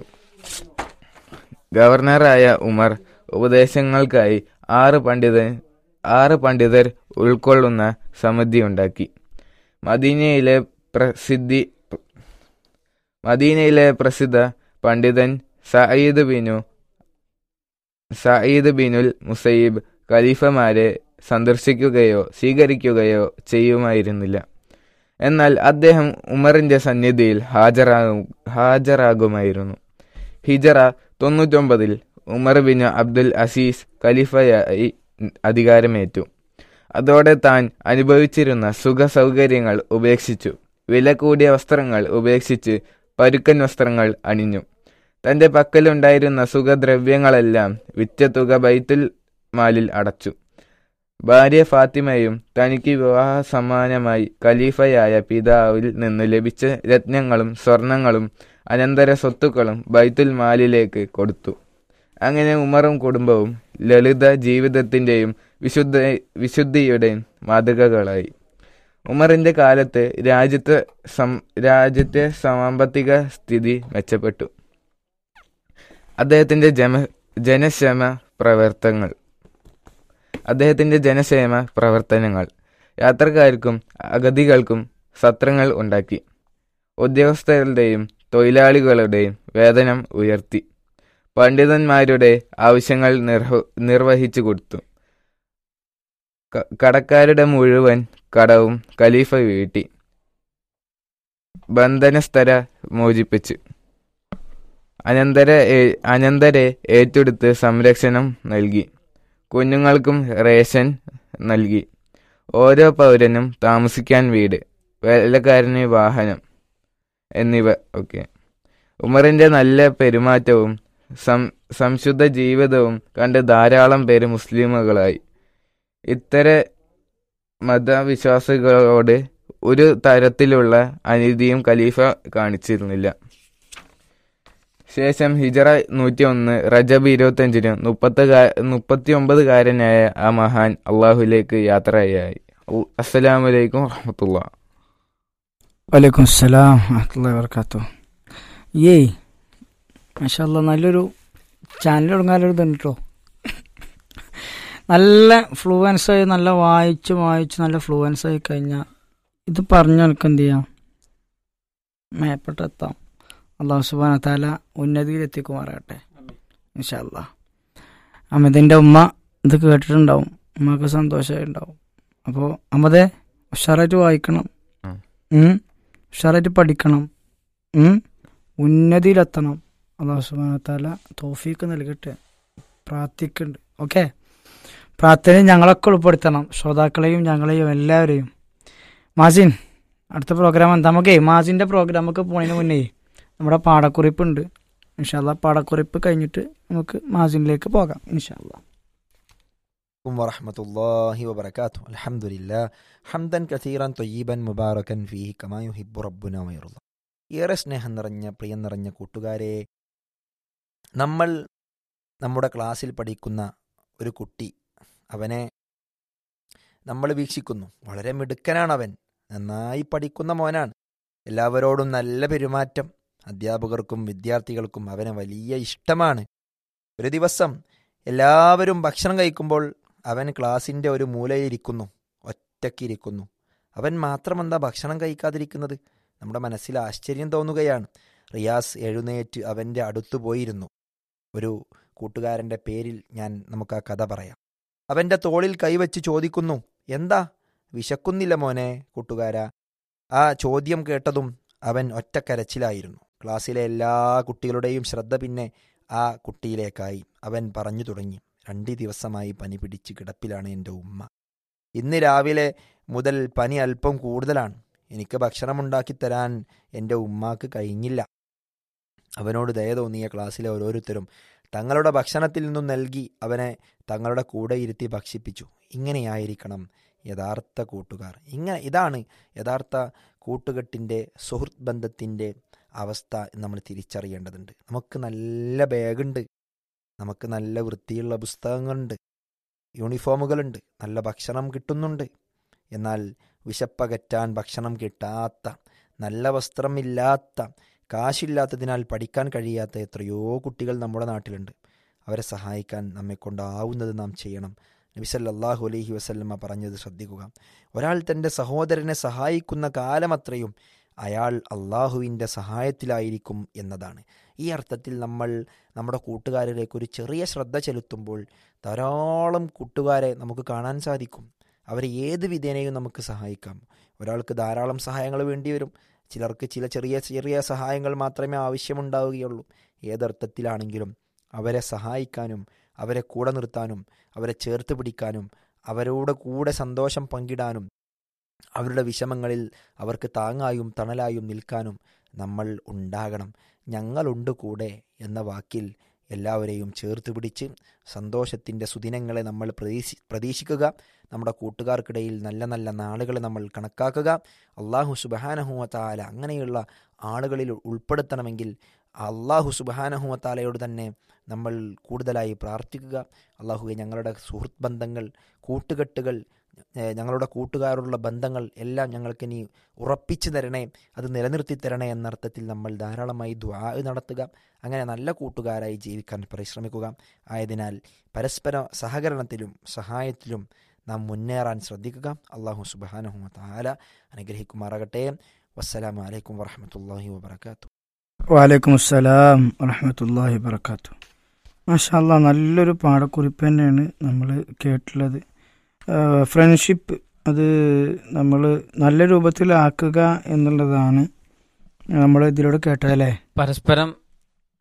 ഗവർണറായ ഉമർ ഉപദേശങ്ങൾക്കായി ആറ് പണ്ഡിതൻ ആറ് പണ്ഡിതർ ഉൾക്കൊള്ളുന്ന സമിതി ഉണ്ടാക്കി മദീനയിലെ പ്രസിദ്ധി മദീനയിലെ പ്രസിദ്ധ പണ്ഡിതൻ സയ്യിദ് ബിനു സയ്യിദ് ബിനുൽ മുസൈബ് ഖലീഫമാരെ സന്ദർശിക്കുകയോ സ്വീകരിക്കുകയോ ചെയ്യുമായിരുന്നില്ല എന്നാൽ അദ്ദേഹം ഉമറിന്റെ സന്നിധിയിൽ ഹാജരാകും ഹാജരാകുമായിരുന്നു ഹിജറ തൊണ്ണൂറ്റൊമ്പതിൽ ഉമർ ബിൻ അബ്ദുൽ അസീസ് ഖലീഫയായി അധികാരമേറ്റു അതോടെ താൻ അനുഭവിച്ചിരുന്ന സുഖ സൗകര്യങ്ങൾ ഉപേക്ഷിച്ചു വില കൂടിയ വസ്ത്രങ്ങൾ ഉപേക്ഷിച്ച് പരുക്കൻ വസ്ത്രങ്ങൾ അണിഞ്ഞു തന്റെ പക്കലുണ്ടായിരുന്ന സുഖദ്രവ്യങ്ങളെല്ലാം വിറ്റ തുക ബൈത്തുൽ മാലിൽ അടച്ചു ഭാര്യ ഫാത്തിമയും തനിക്ക് വിവാഹ സമ്മാനമായി ഖലീഫയായ പിതാവിൽ നിന്ന് ലഭിച്ച രത്നങ്ങളും സ്വർണങ്ങളും അനന്തര സ്വത്തുക്കളും ബൈത്തുൽ മാലിലേക്ക് കൊടുത്തു അങ്ങനെ ഉമറും കുടുംബവും ലളിത ജീവിതത്തിന്റെയും വിശുദ്ധ വിശുദ്ധിയുടെയും മാതൃകകളായി ഉമറിന്റെ കാലത്ത് രാജ്യത്തെ സം രാജ്യത്തെ സാമ്പത്തിക സ്ഥിതി മെച്ചപ്പെട്ടു അദ്ദേഹത്തിന്റെ ജമ ജനക്ഷേമ പ്രവർത്തനങ്ങൾ അദ്ദേഹത്തിന്റെ ജനക്ഷേമ പ്രവർത്തനങ്ങൾ യാത്രക്കാർക്കും അഗതികൾക്കും സത്രങ്ങൾ ഉണ്ടാക്കി ഉദ്യോഗസ്ഥരുടെയും തൊഴിലാളികളുടെയും വേതനം ഉയർത്തി പണ്ഡിതന്മാരുടെ ആവശ്യങ്ങൾ നിർവ നിർവഹിച്ചു കൊടുത്തു ക- കടക്കാരുടെ മുഴുവൻ കടവും ഖലീഫ വീട്ടി ബന്ധനസ്ഥര മോചിപ്പിച്ചു അനന്തര ഏ- അനന്തരെ ഏറ്റെടുത്ത് സംരക്ഷണം നൽകി കുഞ്ഞുങ്ങൾക്കും റേഷൻ നൽകി ഓരോ പൗരനും താമസിക്കാൻ വീട് വേലക്കാരന് വാഹനം എന്നിവ ഒക്കെ ഉമറിന്റെ നല്ല പെരുമാറ്റവും സം സംശുദ്ധ ജീവിതവും കണ്ട് ധാരാളം പേര് മുസ്ലിമുകളായി ഇത്തര മതവിശ്വാസികളോട് ഒരു തരത്തിലുള്ള അനീതിയും ഖലീഫ കാണിച്ചിരുന്നില്ല ശേഷം ഹിജറ നൂറ്റി ഒന്ന് റജബ് ഇരുപത്തഞ്ചിന് മുപ്പത്തി മുപ്പത്തി ഒമ്പതുകാരനായ ആ മഹാൻ അള്ളാഹുലേക്ക് യാത്രയായി അസ്സലാമലൈക്കും വറഹമത്തുള്ള വലൈക്കും അസ്സലാം വറഹ്മത്തുള്ളാഹി വർക്കാത്തു ഏയ് മാഷാല്ല നല്ലൊരു ചാനൽ തുടങ്ങാനൊരു ഇതുണ്ട് കേട്ടോ നല്ല ഫ്ലുവൻസ് ആയി നല്ല വായിച്ച് വായിച്ച് നല്ല ഫ്ലുവൻസ് ആയി കഴിഞ്ഞാൽ ഇത് പറഞ്ഞു എനിക്ക് എന്ത് ചെയ്യാം മേപ്പെട്ടെത്താം അള്ളാഹു സുബാന താല ഉന്നതിയിലെത്തിക്കുമാറാകട്ടെ ഇൻഷാല്ല അമിതിൻ്റെ ഉമ്മ ഇത് കേട്ടിട്ടുണ്ടാവും ഉമ്മക്ക് സന്തോഷമായിട്ടുണ്ടാവും അപ്പോൾ അമ്മതെ ഉഷാറായിട്ട് വായിക്കണം ഉം. ഉം. ഉഷാറായിട്ട് പഠിക്കണം ഉം. ഉന്നതിയിലെത്തണം അള്ളാഹു സുബാന താല തോഫീക്ക് നൽകട്ടെ പ്രാർത്ഥിക്കുന്നുണ്ട് ഓക്കെ പ്രാർത്ഥന ഞങ്ങളൊക്കെ ഉൾപ്പെടുത്തണം ശ്രോതാക്കളെയും ഞങ്ങളെയും എല്ലാവരെയും മാസിൻ അടുത്ത പ്രോഗ്രാം എന്താ നമുക്കേ മാസിൻ്റെ പ്രോഗ്രാമൊക്കെ പോണതിന് മുന്നേ നമ്മുടെ പാടക്കുറിപ്പ് ഉണ്ട് ഇൻഷാല്ല പാടക്കുറിപ്പ് കഴിഞ്ഞിട്ട് നമുക്ക് മാസിനിലേക്ക് പോകാം ഇൻഷാല്ല عليكم ورحمة الله وبركاته الحمد لله حمدا كثيرا طيبا مباركا فيه كما يحب ربنا ويرضى ഏറെ സ്നേഹം നിറഞ്ഞ പ്രിയം നിറഞ്ഞ കൂട്ടുകാരെ നമ്മൾ നമ്മുടെ ക്ലാസ്സിൽ പഠിക്കുന്ന ഒരു കുട്ടി അവനെ നമ്മൾ വീക്ഷിക്കുന്നു വളരെ മിടുക്കനാണ് അവൻ നന്നായി പഠിക്കുന്ന മോനാണ് എല്ലാവരോടും നല്ല പെരുമാറ്റം അധ്യാപകർക്കും വിദ്യാർത്ഥികൾക്കും അവനെ വലിയ ഇഷ്ടമാണ് ഒരു ദിവസം എല്ലാവരും ഭക്ഷണം കഴിക്കുമ്പോൾ അവൻ ക്ലാസിൻ്റെ ഒരു മൂലയിരിക്കുന്നു ഒറ്റയ്ക്കിരിക്കുന്നു അവൻ മാത്രം എന്താ ഭക്ഷണം കഴിക്കാതിരിക്കുന്നത് നമ്മുടെ മനസ്സിൽ ആശ്ചര്യം തോന്നുകയാണ് റിയാസ് എഴുന്നേറ്റ് അവൻ്റെ അടുത്തു പോയിരുന്നു ഒരു കൂട്ടുകാരൻ്റെ പേരിൽ ഞാൻ നമുക്ക് ആ കഥ പറയാം അവൻ്റെ തോളിൽ കൈവച്ച് ചോദിക്കുന്നു എന്താ വിശക്കുന്നില്ല മോനെ കൂട്ടുകാര ആ ചോദ്യം കേട്ടതും അവൻ ഒറ്റക്കരച്ചിലായിരുന്നു ക്ലാസ്സിലെ എല്ലാ കുട്ടികളുടെയും ശ്രദ്ധ പിന്നെ ആ കുട്ടിയിലേക്കായി അവൻ പറഞ്ഞു തുടങ്ങി രണ്ട് ദിവസമായി പനി പിടിച്ച് കിടപ്പിലാണ് എൻ്റെ ഉമ്മ ഇന്ന് രാവിലെ മുതൽ പനി അല്പം കൂടുതലാണ് എനിക്ക് ഭക്ഷണമുണ്ടാക്കി തരാൻ എൻ്റെ ഉമ്മാക്ക് കഴിഞ്ഞില്ല അവനോട് ദയ തോന്നിയ ക്ലാസ്സിലെ ഓരോരുത്തരും തങ്ങളുടെ ഭക്ഷണത്തിൽ നിന്നും നൽകി അവനെ തങ്ങളുടെ കൂടെ ഇരുത്തി ഭക്ഷിപ്പിച്ചു ഇങ്ങനെയായിരിക്കണം യഥാർത്ഥ കൂട്ടുകാർ ഇങ്ങനെ ഇതാണ് യഥാർത്ഥ കൂട്ടുകെട്ടിൻ്റെ സുഹൃത്ത് ബന്ധത്തിൻ്റെ അവസ്ഥ നമ്മൾ തിരിച്ചറിയേണ്ടതുണ്ട് നമുക്ക് നല്ല ബാഗുണ്ട് നമുക്ക് നല്ല വൃത്തിയുള്ള പുസ്തകങ്ങളുണ്ട് യൂണിഫോമുകളുണ്ട് നല്ല ഭക്ഷണം കിട്ടുന്നുണ്ട് എന്നാൽ വിശപ്പകറ്റാൻ ഭക്ഷണം കിട്ടാത്ത നല്ല വസ്ത്രമില്ലാത്ത കാശില്ലാത്തതിനാൽ പഠിക്കാൻ കഴിയാത്ത എത്രയോ കുട്ടികൾ നമ്മുടെ നാട്ടിലുണ്ട് അവരെ സഹായിക്കാൻ നമ്മെ കൊണ്ടാവുന്നത് നാം ചെയ്യണം നബി സല്ലല്ലാഹു അലൈഹി വസല്ലമ പറഞ്ഞത് ശ്രദ്ധിക്കുക ഒരാൾ തൻ്റെ സഹോദരനെ സഹായിക്കുന്ന കാലമത്രയും അയാൾ അള്ളാഹുവിൻ്റെ സഹായത്തിലായിരിക്കും എന്നതാണ് ഈ അർത്ഥത്തിൽ നമ്മൾ നമ്മുടെ കൂട്ടുകാരിലേക്ക് ഒരു ചെറിയ ശ്രദ്ധ ചെലുത്തുമ്പോൾ ധാരാളം കൂട്ടുകാരെ നമുക്ക് കാണാൻ സാധിക്കും അവരെ ഏത് വിധേനയും നമുക്ക് സഹായിക്കാം ഒരാൾക്ക് ധാരാളം സഹായങ്ങൾ വേണ്ടി വരും ചിലർക്ക് ചില ചെറിയ ചെറിയ സഹായങ്ങൾ മാത്രമേ ആവശ്യമുണ്ടാവുകയുള്ളൂ ഏതർത്ഥത്തിലാണെങ്കിലും അവരെ സഹായിക്കാനും അവരെ കൂടെ നിർത്താനും അവരെ ചേർത്ത് പിടിക്കാനും അവരോട് കൂടെ സന്തോഷം പങ്കിടാനും അവരുടെ വിഷമങ്ങളിൽ അവർക്ക് താങ്ങായും തണലായും നിൽക്കാനും നമ്മൾ ഉണ്ടാകണം ഞങ്ങളുണ്ട് കൂടെ എന്ന വാക്കിൽ എല്ലാവരെയും ചേർത്ത് പിടിച്ച് സന്തോഷത്തിൻ്റെ സുദിനങ്ങളെ നമ്മൾ പ്രതീക്ഷി പ്രതീക്ഷിക്കുക നമ്മുടെ കൂട്ടുകാർക്കിടയിൽ നല്ല നല്ല നാളുകളെ നമ്മൾ കണക്കാക്കുക അള്ളാഹു സുബഹാനഹുവത്താല അങ്ങനെയുള്ള ആളുകളിൽ ഉൾപ്പെടുത്തണമെങ്കിൽ അള്ളാഹു സുബഹാനഹുവത്താലയോട് തന്നെ നമ്മൾ കൂടുതലായി പ്രാർത്ഥിക്കുക അള്ളാഹുവെ ഞങ്ങളുടെ സുഹൃത്ത് ബന്ധങ്ങൾ കൂട്ടുകെട്ടുകൾ ഏഹ് ഞങ്ങളുടെ കൂട്ടുകാരോടുള്ള ബന്ധങ്ങൾ എല്ലാം ഞങ്ങൾക്ക് ഇനി ഉറപ്പിച്ചു തരണേ അത് നിലനിർത്തി തരണേ എന്നർത്ഥത്തിൽ നമ്മൾ ധാരാളമായി ദ്വാ നടത്തുക അങ്ങനെ നല്ല കൂട്ടുകാരായി ജീവിക്കാൻ പരിശ്രമിക്കുക ആയതിനാൽ പരസ്പര സഹകരണത്തിലും സഹായത്തിലും നാം മുന്നേറാൻ ശ്രദ്ധിക്കുക അള്ളാഹു സുബാനഹു താല അനുഗ്രഹിക്കുമാറാകട്ടെ വസ്സലാമു അലൈക്കും വറഹമത്തല്ലാഹി വബർക്കാത്തു വാലൈക്കും അസ്സലാം വറഹമത്തല്ലാഹി വർക്കാത്തു മാഷാല്ല നല്ലൊരു പാടക്കുറിപ്പ് തന്നെയാണ് നമ്മൾ കേട്ടിട്ടുള്ളത് ഫ്രണ്ട്ഷിപ്പ് അത് നമ്മൾ നല്ല രൂപത്തിലാക്കുക എന്നുള്ളതാണ് നമ്മൾ ഇതിലൂടെ കേട്ടതല്ലേ പരസ്പരം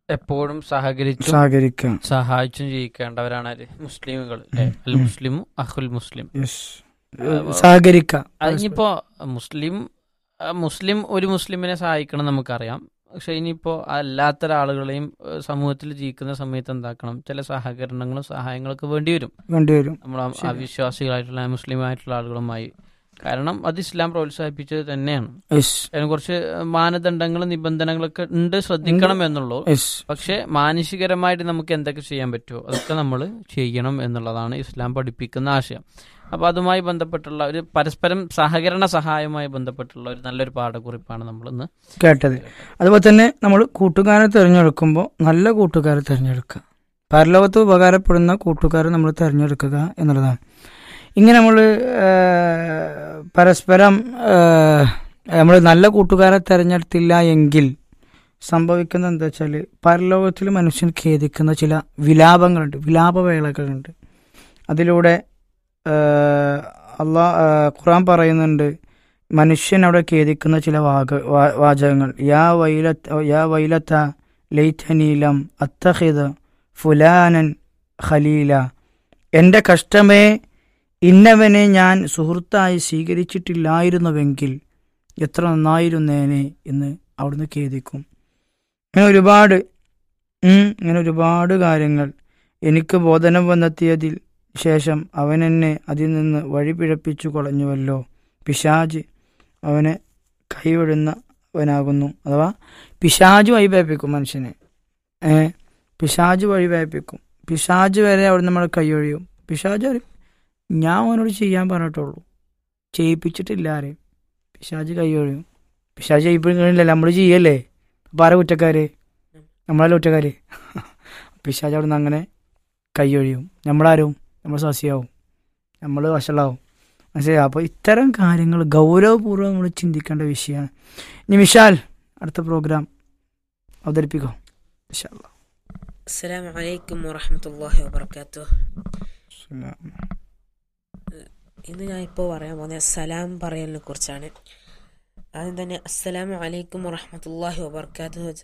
എപ്പോഴും സഹകരിച്ചും സഹകരിക്കാം സഹായിച്ചും ജീവിക്കേണ്ടവരാണ് ആര്? മുസ്ലിമുകൾ അല്ലേ അൽ മുസ്ലിമു അഹുൽ മുസ്ലിം യെസ് സഹകരിക്കാം അതിനിപ്പോ മുസ്ലിം ആ, മുസ്ലിം ഒരു മുസ്ലിമിനെ സഹായിക്കണം നമുക്കറിയാം പക്ഷെ ഇനിയിപ്പോ അല്ലാത്ത ഒരാളുകളെയും ഏഹ്, സമൂഹത്തിൽ ജീവിക്കുന്ന സമയത്ത് എന്താക്കണം ചില സഹകരണങ്ങളും സഹായങ്ങളൊക്കെ വേണ്ടി വരും വേണ്ടിവരും നമ്മൾ ആ- ശരി. അവിശ്വാസികളായിട്ടുള്ള മുസ്ലിം ആയിട്ടുള്ള ആളുകളുമായി കാരണം അത് ഇസ്ലാം പ്രോത്സാഹിപ്പിച്ചത് തന്നെയാണ് യെസ് അതിന് കുറച്ച് മാനദണ്ഡങ്ങളും നിബന്ധനകളൊക്കെ ഉണ്ട് ശ്രദ്ധിക്കണം എന്നുള്ളൂ യെസ് പക്ഷെ മാനുഷികരമായിട്ട് നമുക്ക് എന്തൊക്കെ ചെയ്യാൻ പറ്റുമോ അതൊക്കെ നമ്മൾ ചെയ്യണം എന്നുള്ളതാണ് ഇസ്ലാം പഠിപ്പിക്കുന്ന ആശയം അപ്പോൾ അതുമായി ബന്ധപ്പെട്ടുള്ള ഒരു പരസ്പരം സഹകരണ സഹായവുമായി ബന്ധപ്പെട്ടുള്ള ഒരു നല്ലൊരു പാഠക്കുറിപ്പാണ് നമ്മൾ ഇന്ന് കേട്ടത് അതുപോലെ തന്നെ നമ്മൾ കൂട്ടുകാരെ തിരഞ്ഞെടുക്കുമ്പോൾ നല്ല കൂട്ടുകാരെ തിരഞ്ഞെടുക്കുക പരലോകത്ത് ഉപകാരപ്പെടുന്ന കൂട്ടുകാരെ നമ്മൾ തിരഞ്ഞെടുക്കുക എന്നുള്ളതാണ് ഇങ്ങനെ നമ്മൾ പരസ്പരം നമ്മൾ നല്ല കൂട്ടുകാരെ തിരഞ്ഞെടുത്തില്ല എങ്കിൽ സംഭവിക്കുന്നത് എന്താ വെച്ചാൽ പരലോകത്തിൽ മനുഷ്യൻ ഖേദിക്കുന്ന ചില വിലാപങ്ങളുണ്ട് വിലാപവേളകളുണ്ട് അതിലൂടെ അള്ളാ ഖുറാൻ പറയുന്നുണ്ട് മനുഷ്യൻ അവിടെ ഖേദിക്കുന്ന ചില വാക വാ- വാചകങ്ങൾ യാ വൈലത്ത് യാ വൈലത്ത ലൈഥനീലം അത്തഹിദ് ഫുലാനൻ ഖലീല എൻ്റെ കഷ്ടമേ ഇന്നവനെ ഞാൻ സുഹൃത്തായി സ്വീകരിച്ചിട്ടില്ലായിരുന്നുവെങ്കിൽ എത്ര നന്നായിരുന്നേനെ എന്ന് അവിടുന്ന് ഖേദിക്കും ഇങ്ങനെ ഒരുപാട് ഉം, ഇങ്ങനെ ഒരുപാട് കാര്യങ്ങൾ എനിക്ക് ബോധനം വന്നെത്തിയതിൽ ശേഷം അവൻ എന്നെ അതിൽ നിന്ന് വഴി പിഴപ്പിച്ചു കളഞ്ഞുവല്ലോ പിശാജ് അവനെ കൈവിടുന്നവനാകുന്നു അഥവാ പിശാജ് വഴിപേപ്പിക്കും മനുഷ്യനെ ഏ പിശാജ് വഴിപേപ്പിക്കും പിശാജ് വരെ അവിടെ നമ്മളെ കൈയൊഴിയും പിശാജ് പറയും ഞാൻ അവനോട് ചെയ്യാൻ പറഞ്ഞിട്ടുള്ളൂ ചെയ്യിപ്പിച്ചിട്ടില്ല ആരെയും പിശാജ് കൈയൊഴിയും പിശാജ് ചെയ്യിപ്പിക്കുന്നില്ല നമ്മൾ ചെയ്യല്ലേ അപ്പം ആരാ കുറ്റക്കാര് നമ്മളല്ല കുറ്റക്കാര് പിശാജ് അവിടെ നിന്ന് അങ്ങനെ കൈയൊഴിയും നമ്മളാരും നമ്മൾ സസ്യാവും നമ്മൾ വഷളാവും മനസ്സിലായി അപ്പോൾ ഇത്തരം കാര്യങ്ങൾ ഗൗരവപൂർവ്വം നമ്മൾ ചിന്തിക്കേണ്ട വിഷയമാണ് ഇനി വിശാൽ അടുത്ത പ്രോഗ്രാം അവതരിപ്പിക്കോ വിശാൽ അസ്സലാമു അലൈക്കും വറഹമത്തല്ലാഹി വബർക്കാത്തു ഇന്ന് ഞാൻ ഇപ്പോൾ പറയാൻ പോകുന്നത് സലാം പറയലിനെ കുറിച്ചാണ് ആദ്യം തന്നെ അസ്സലാമു അലൈക്കും വറഹമത്തല്ലാഹി വബർക്കാത്തു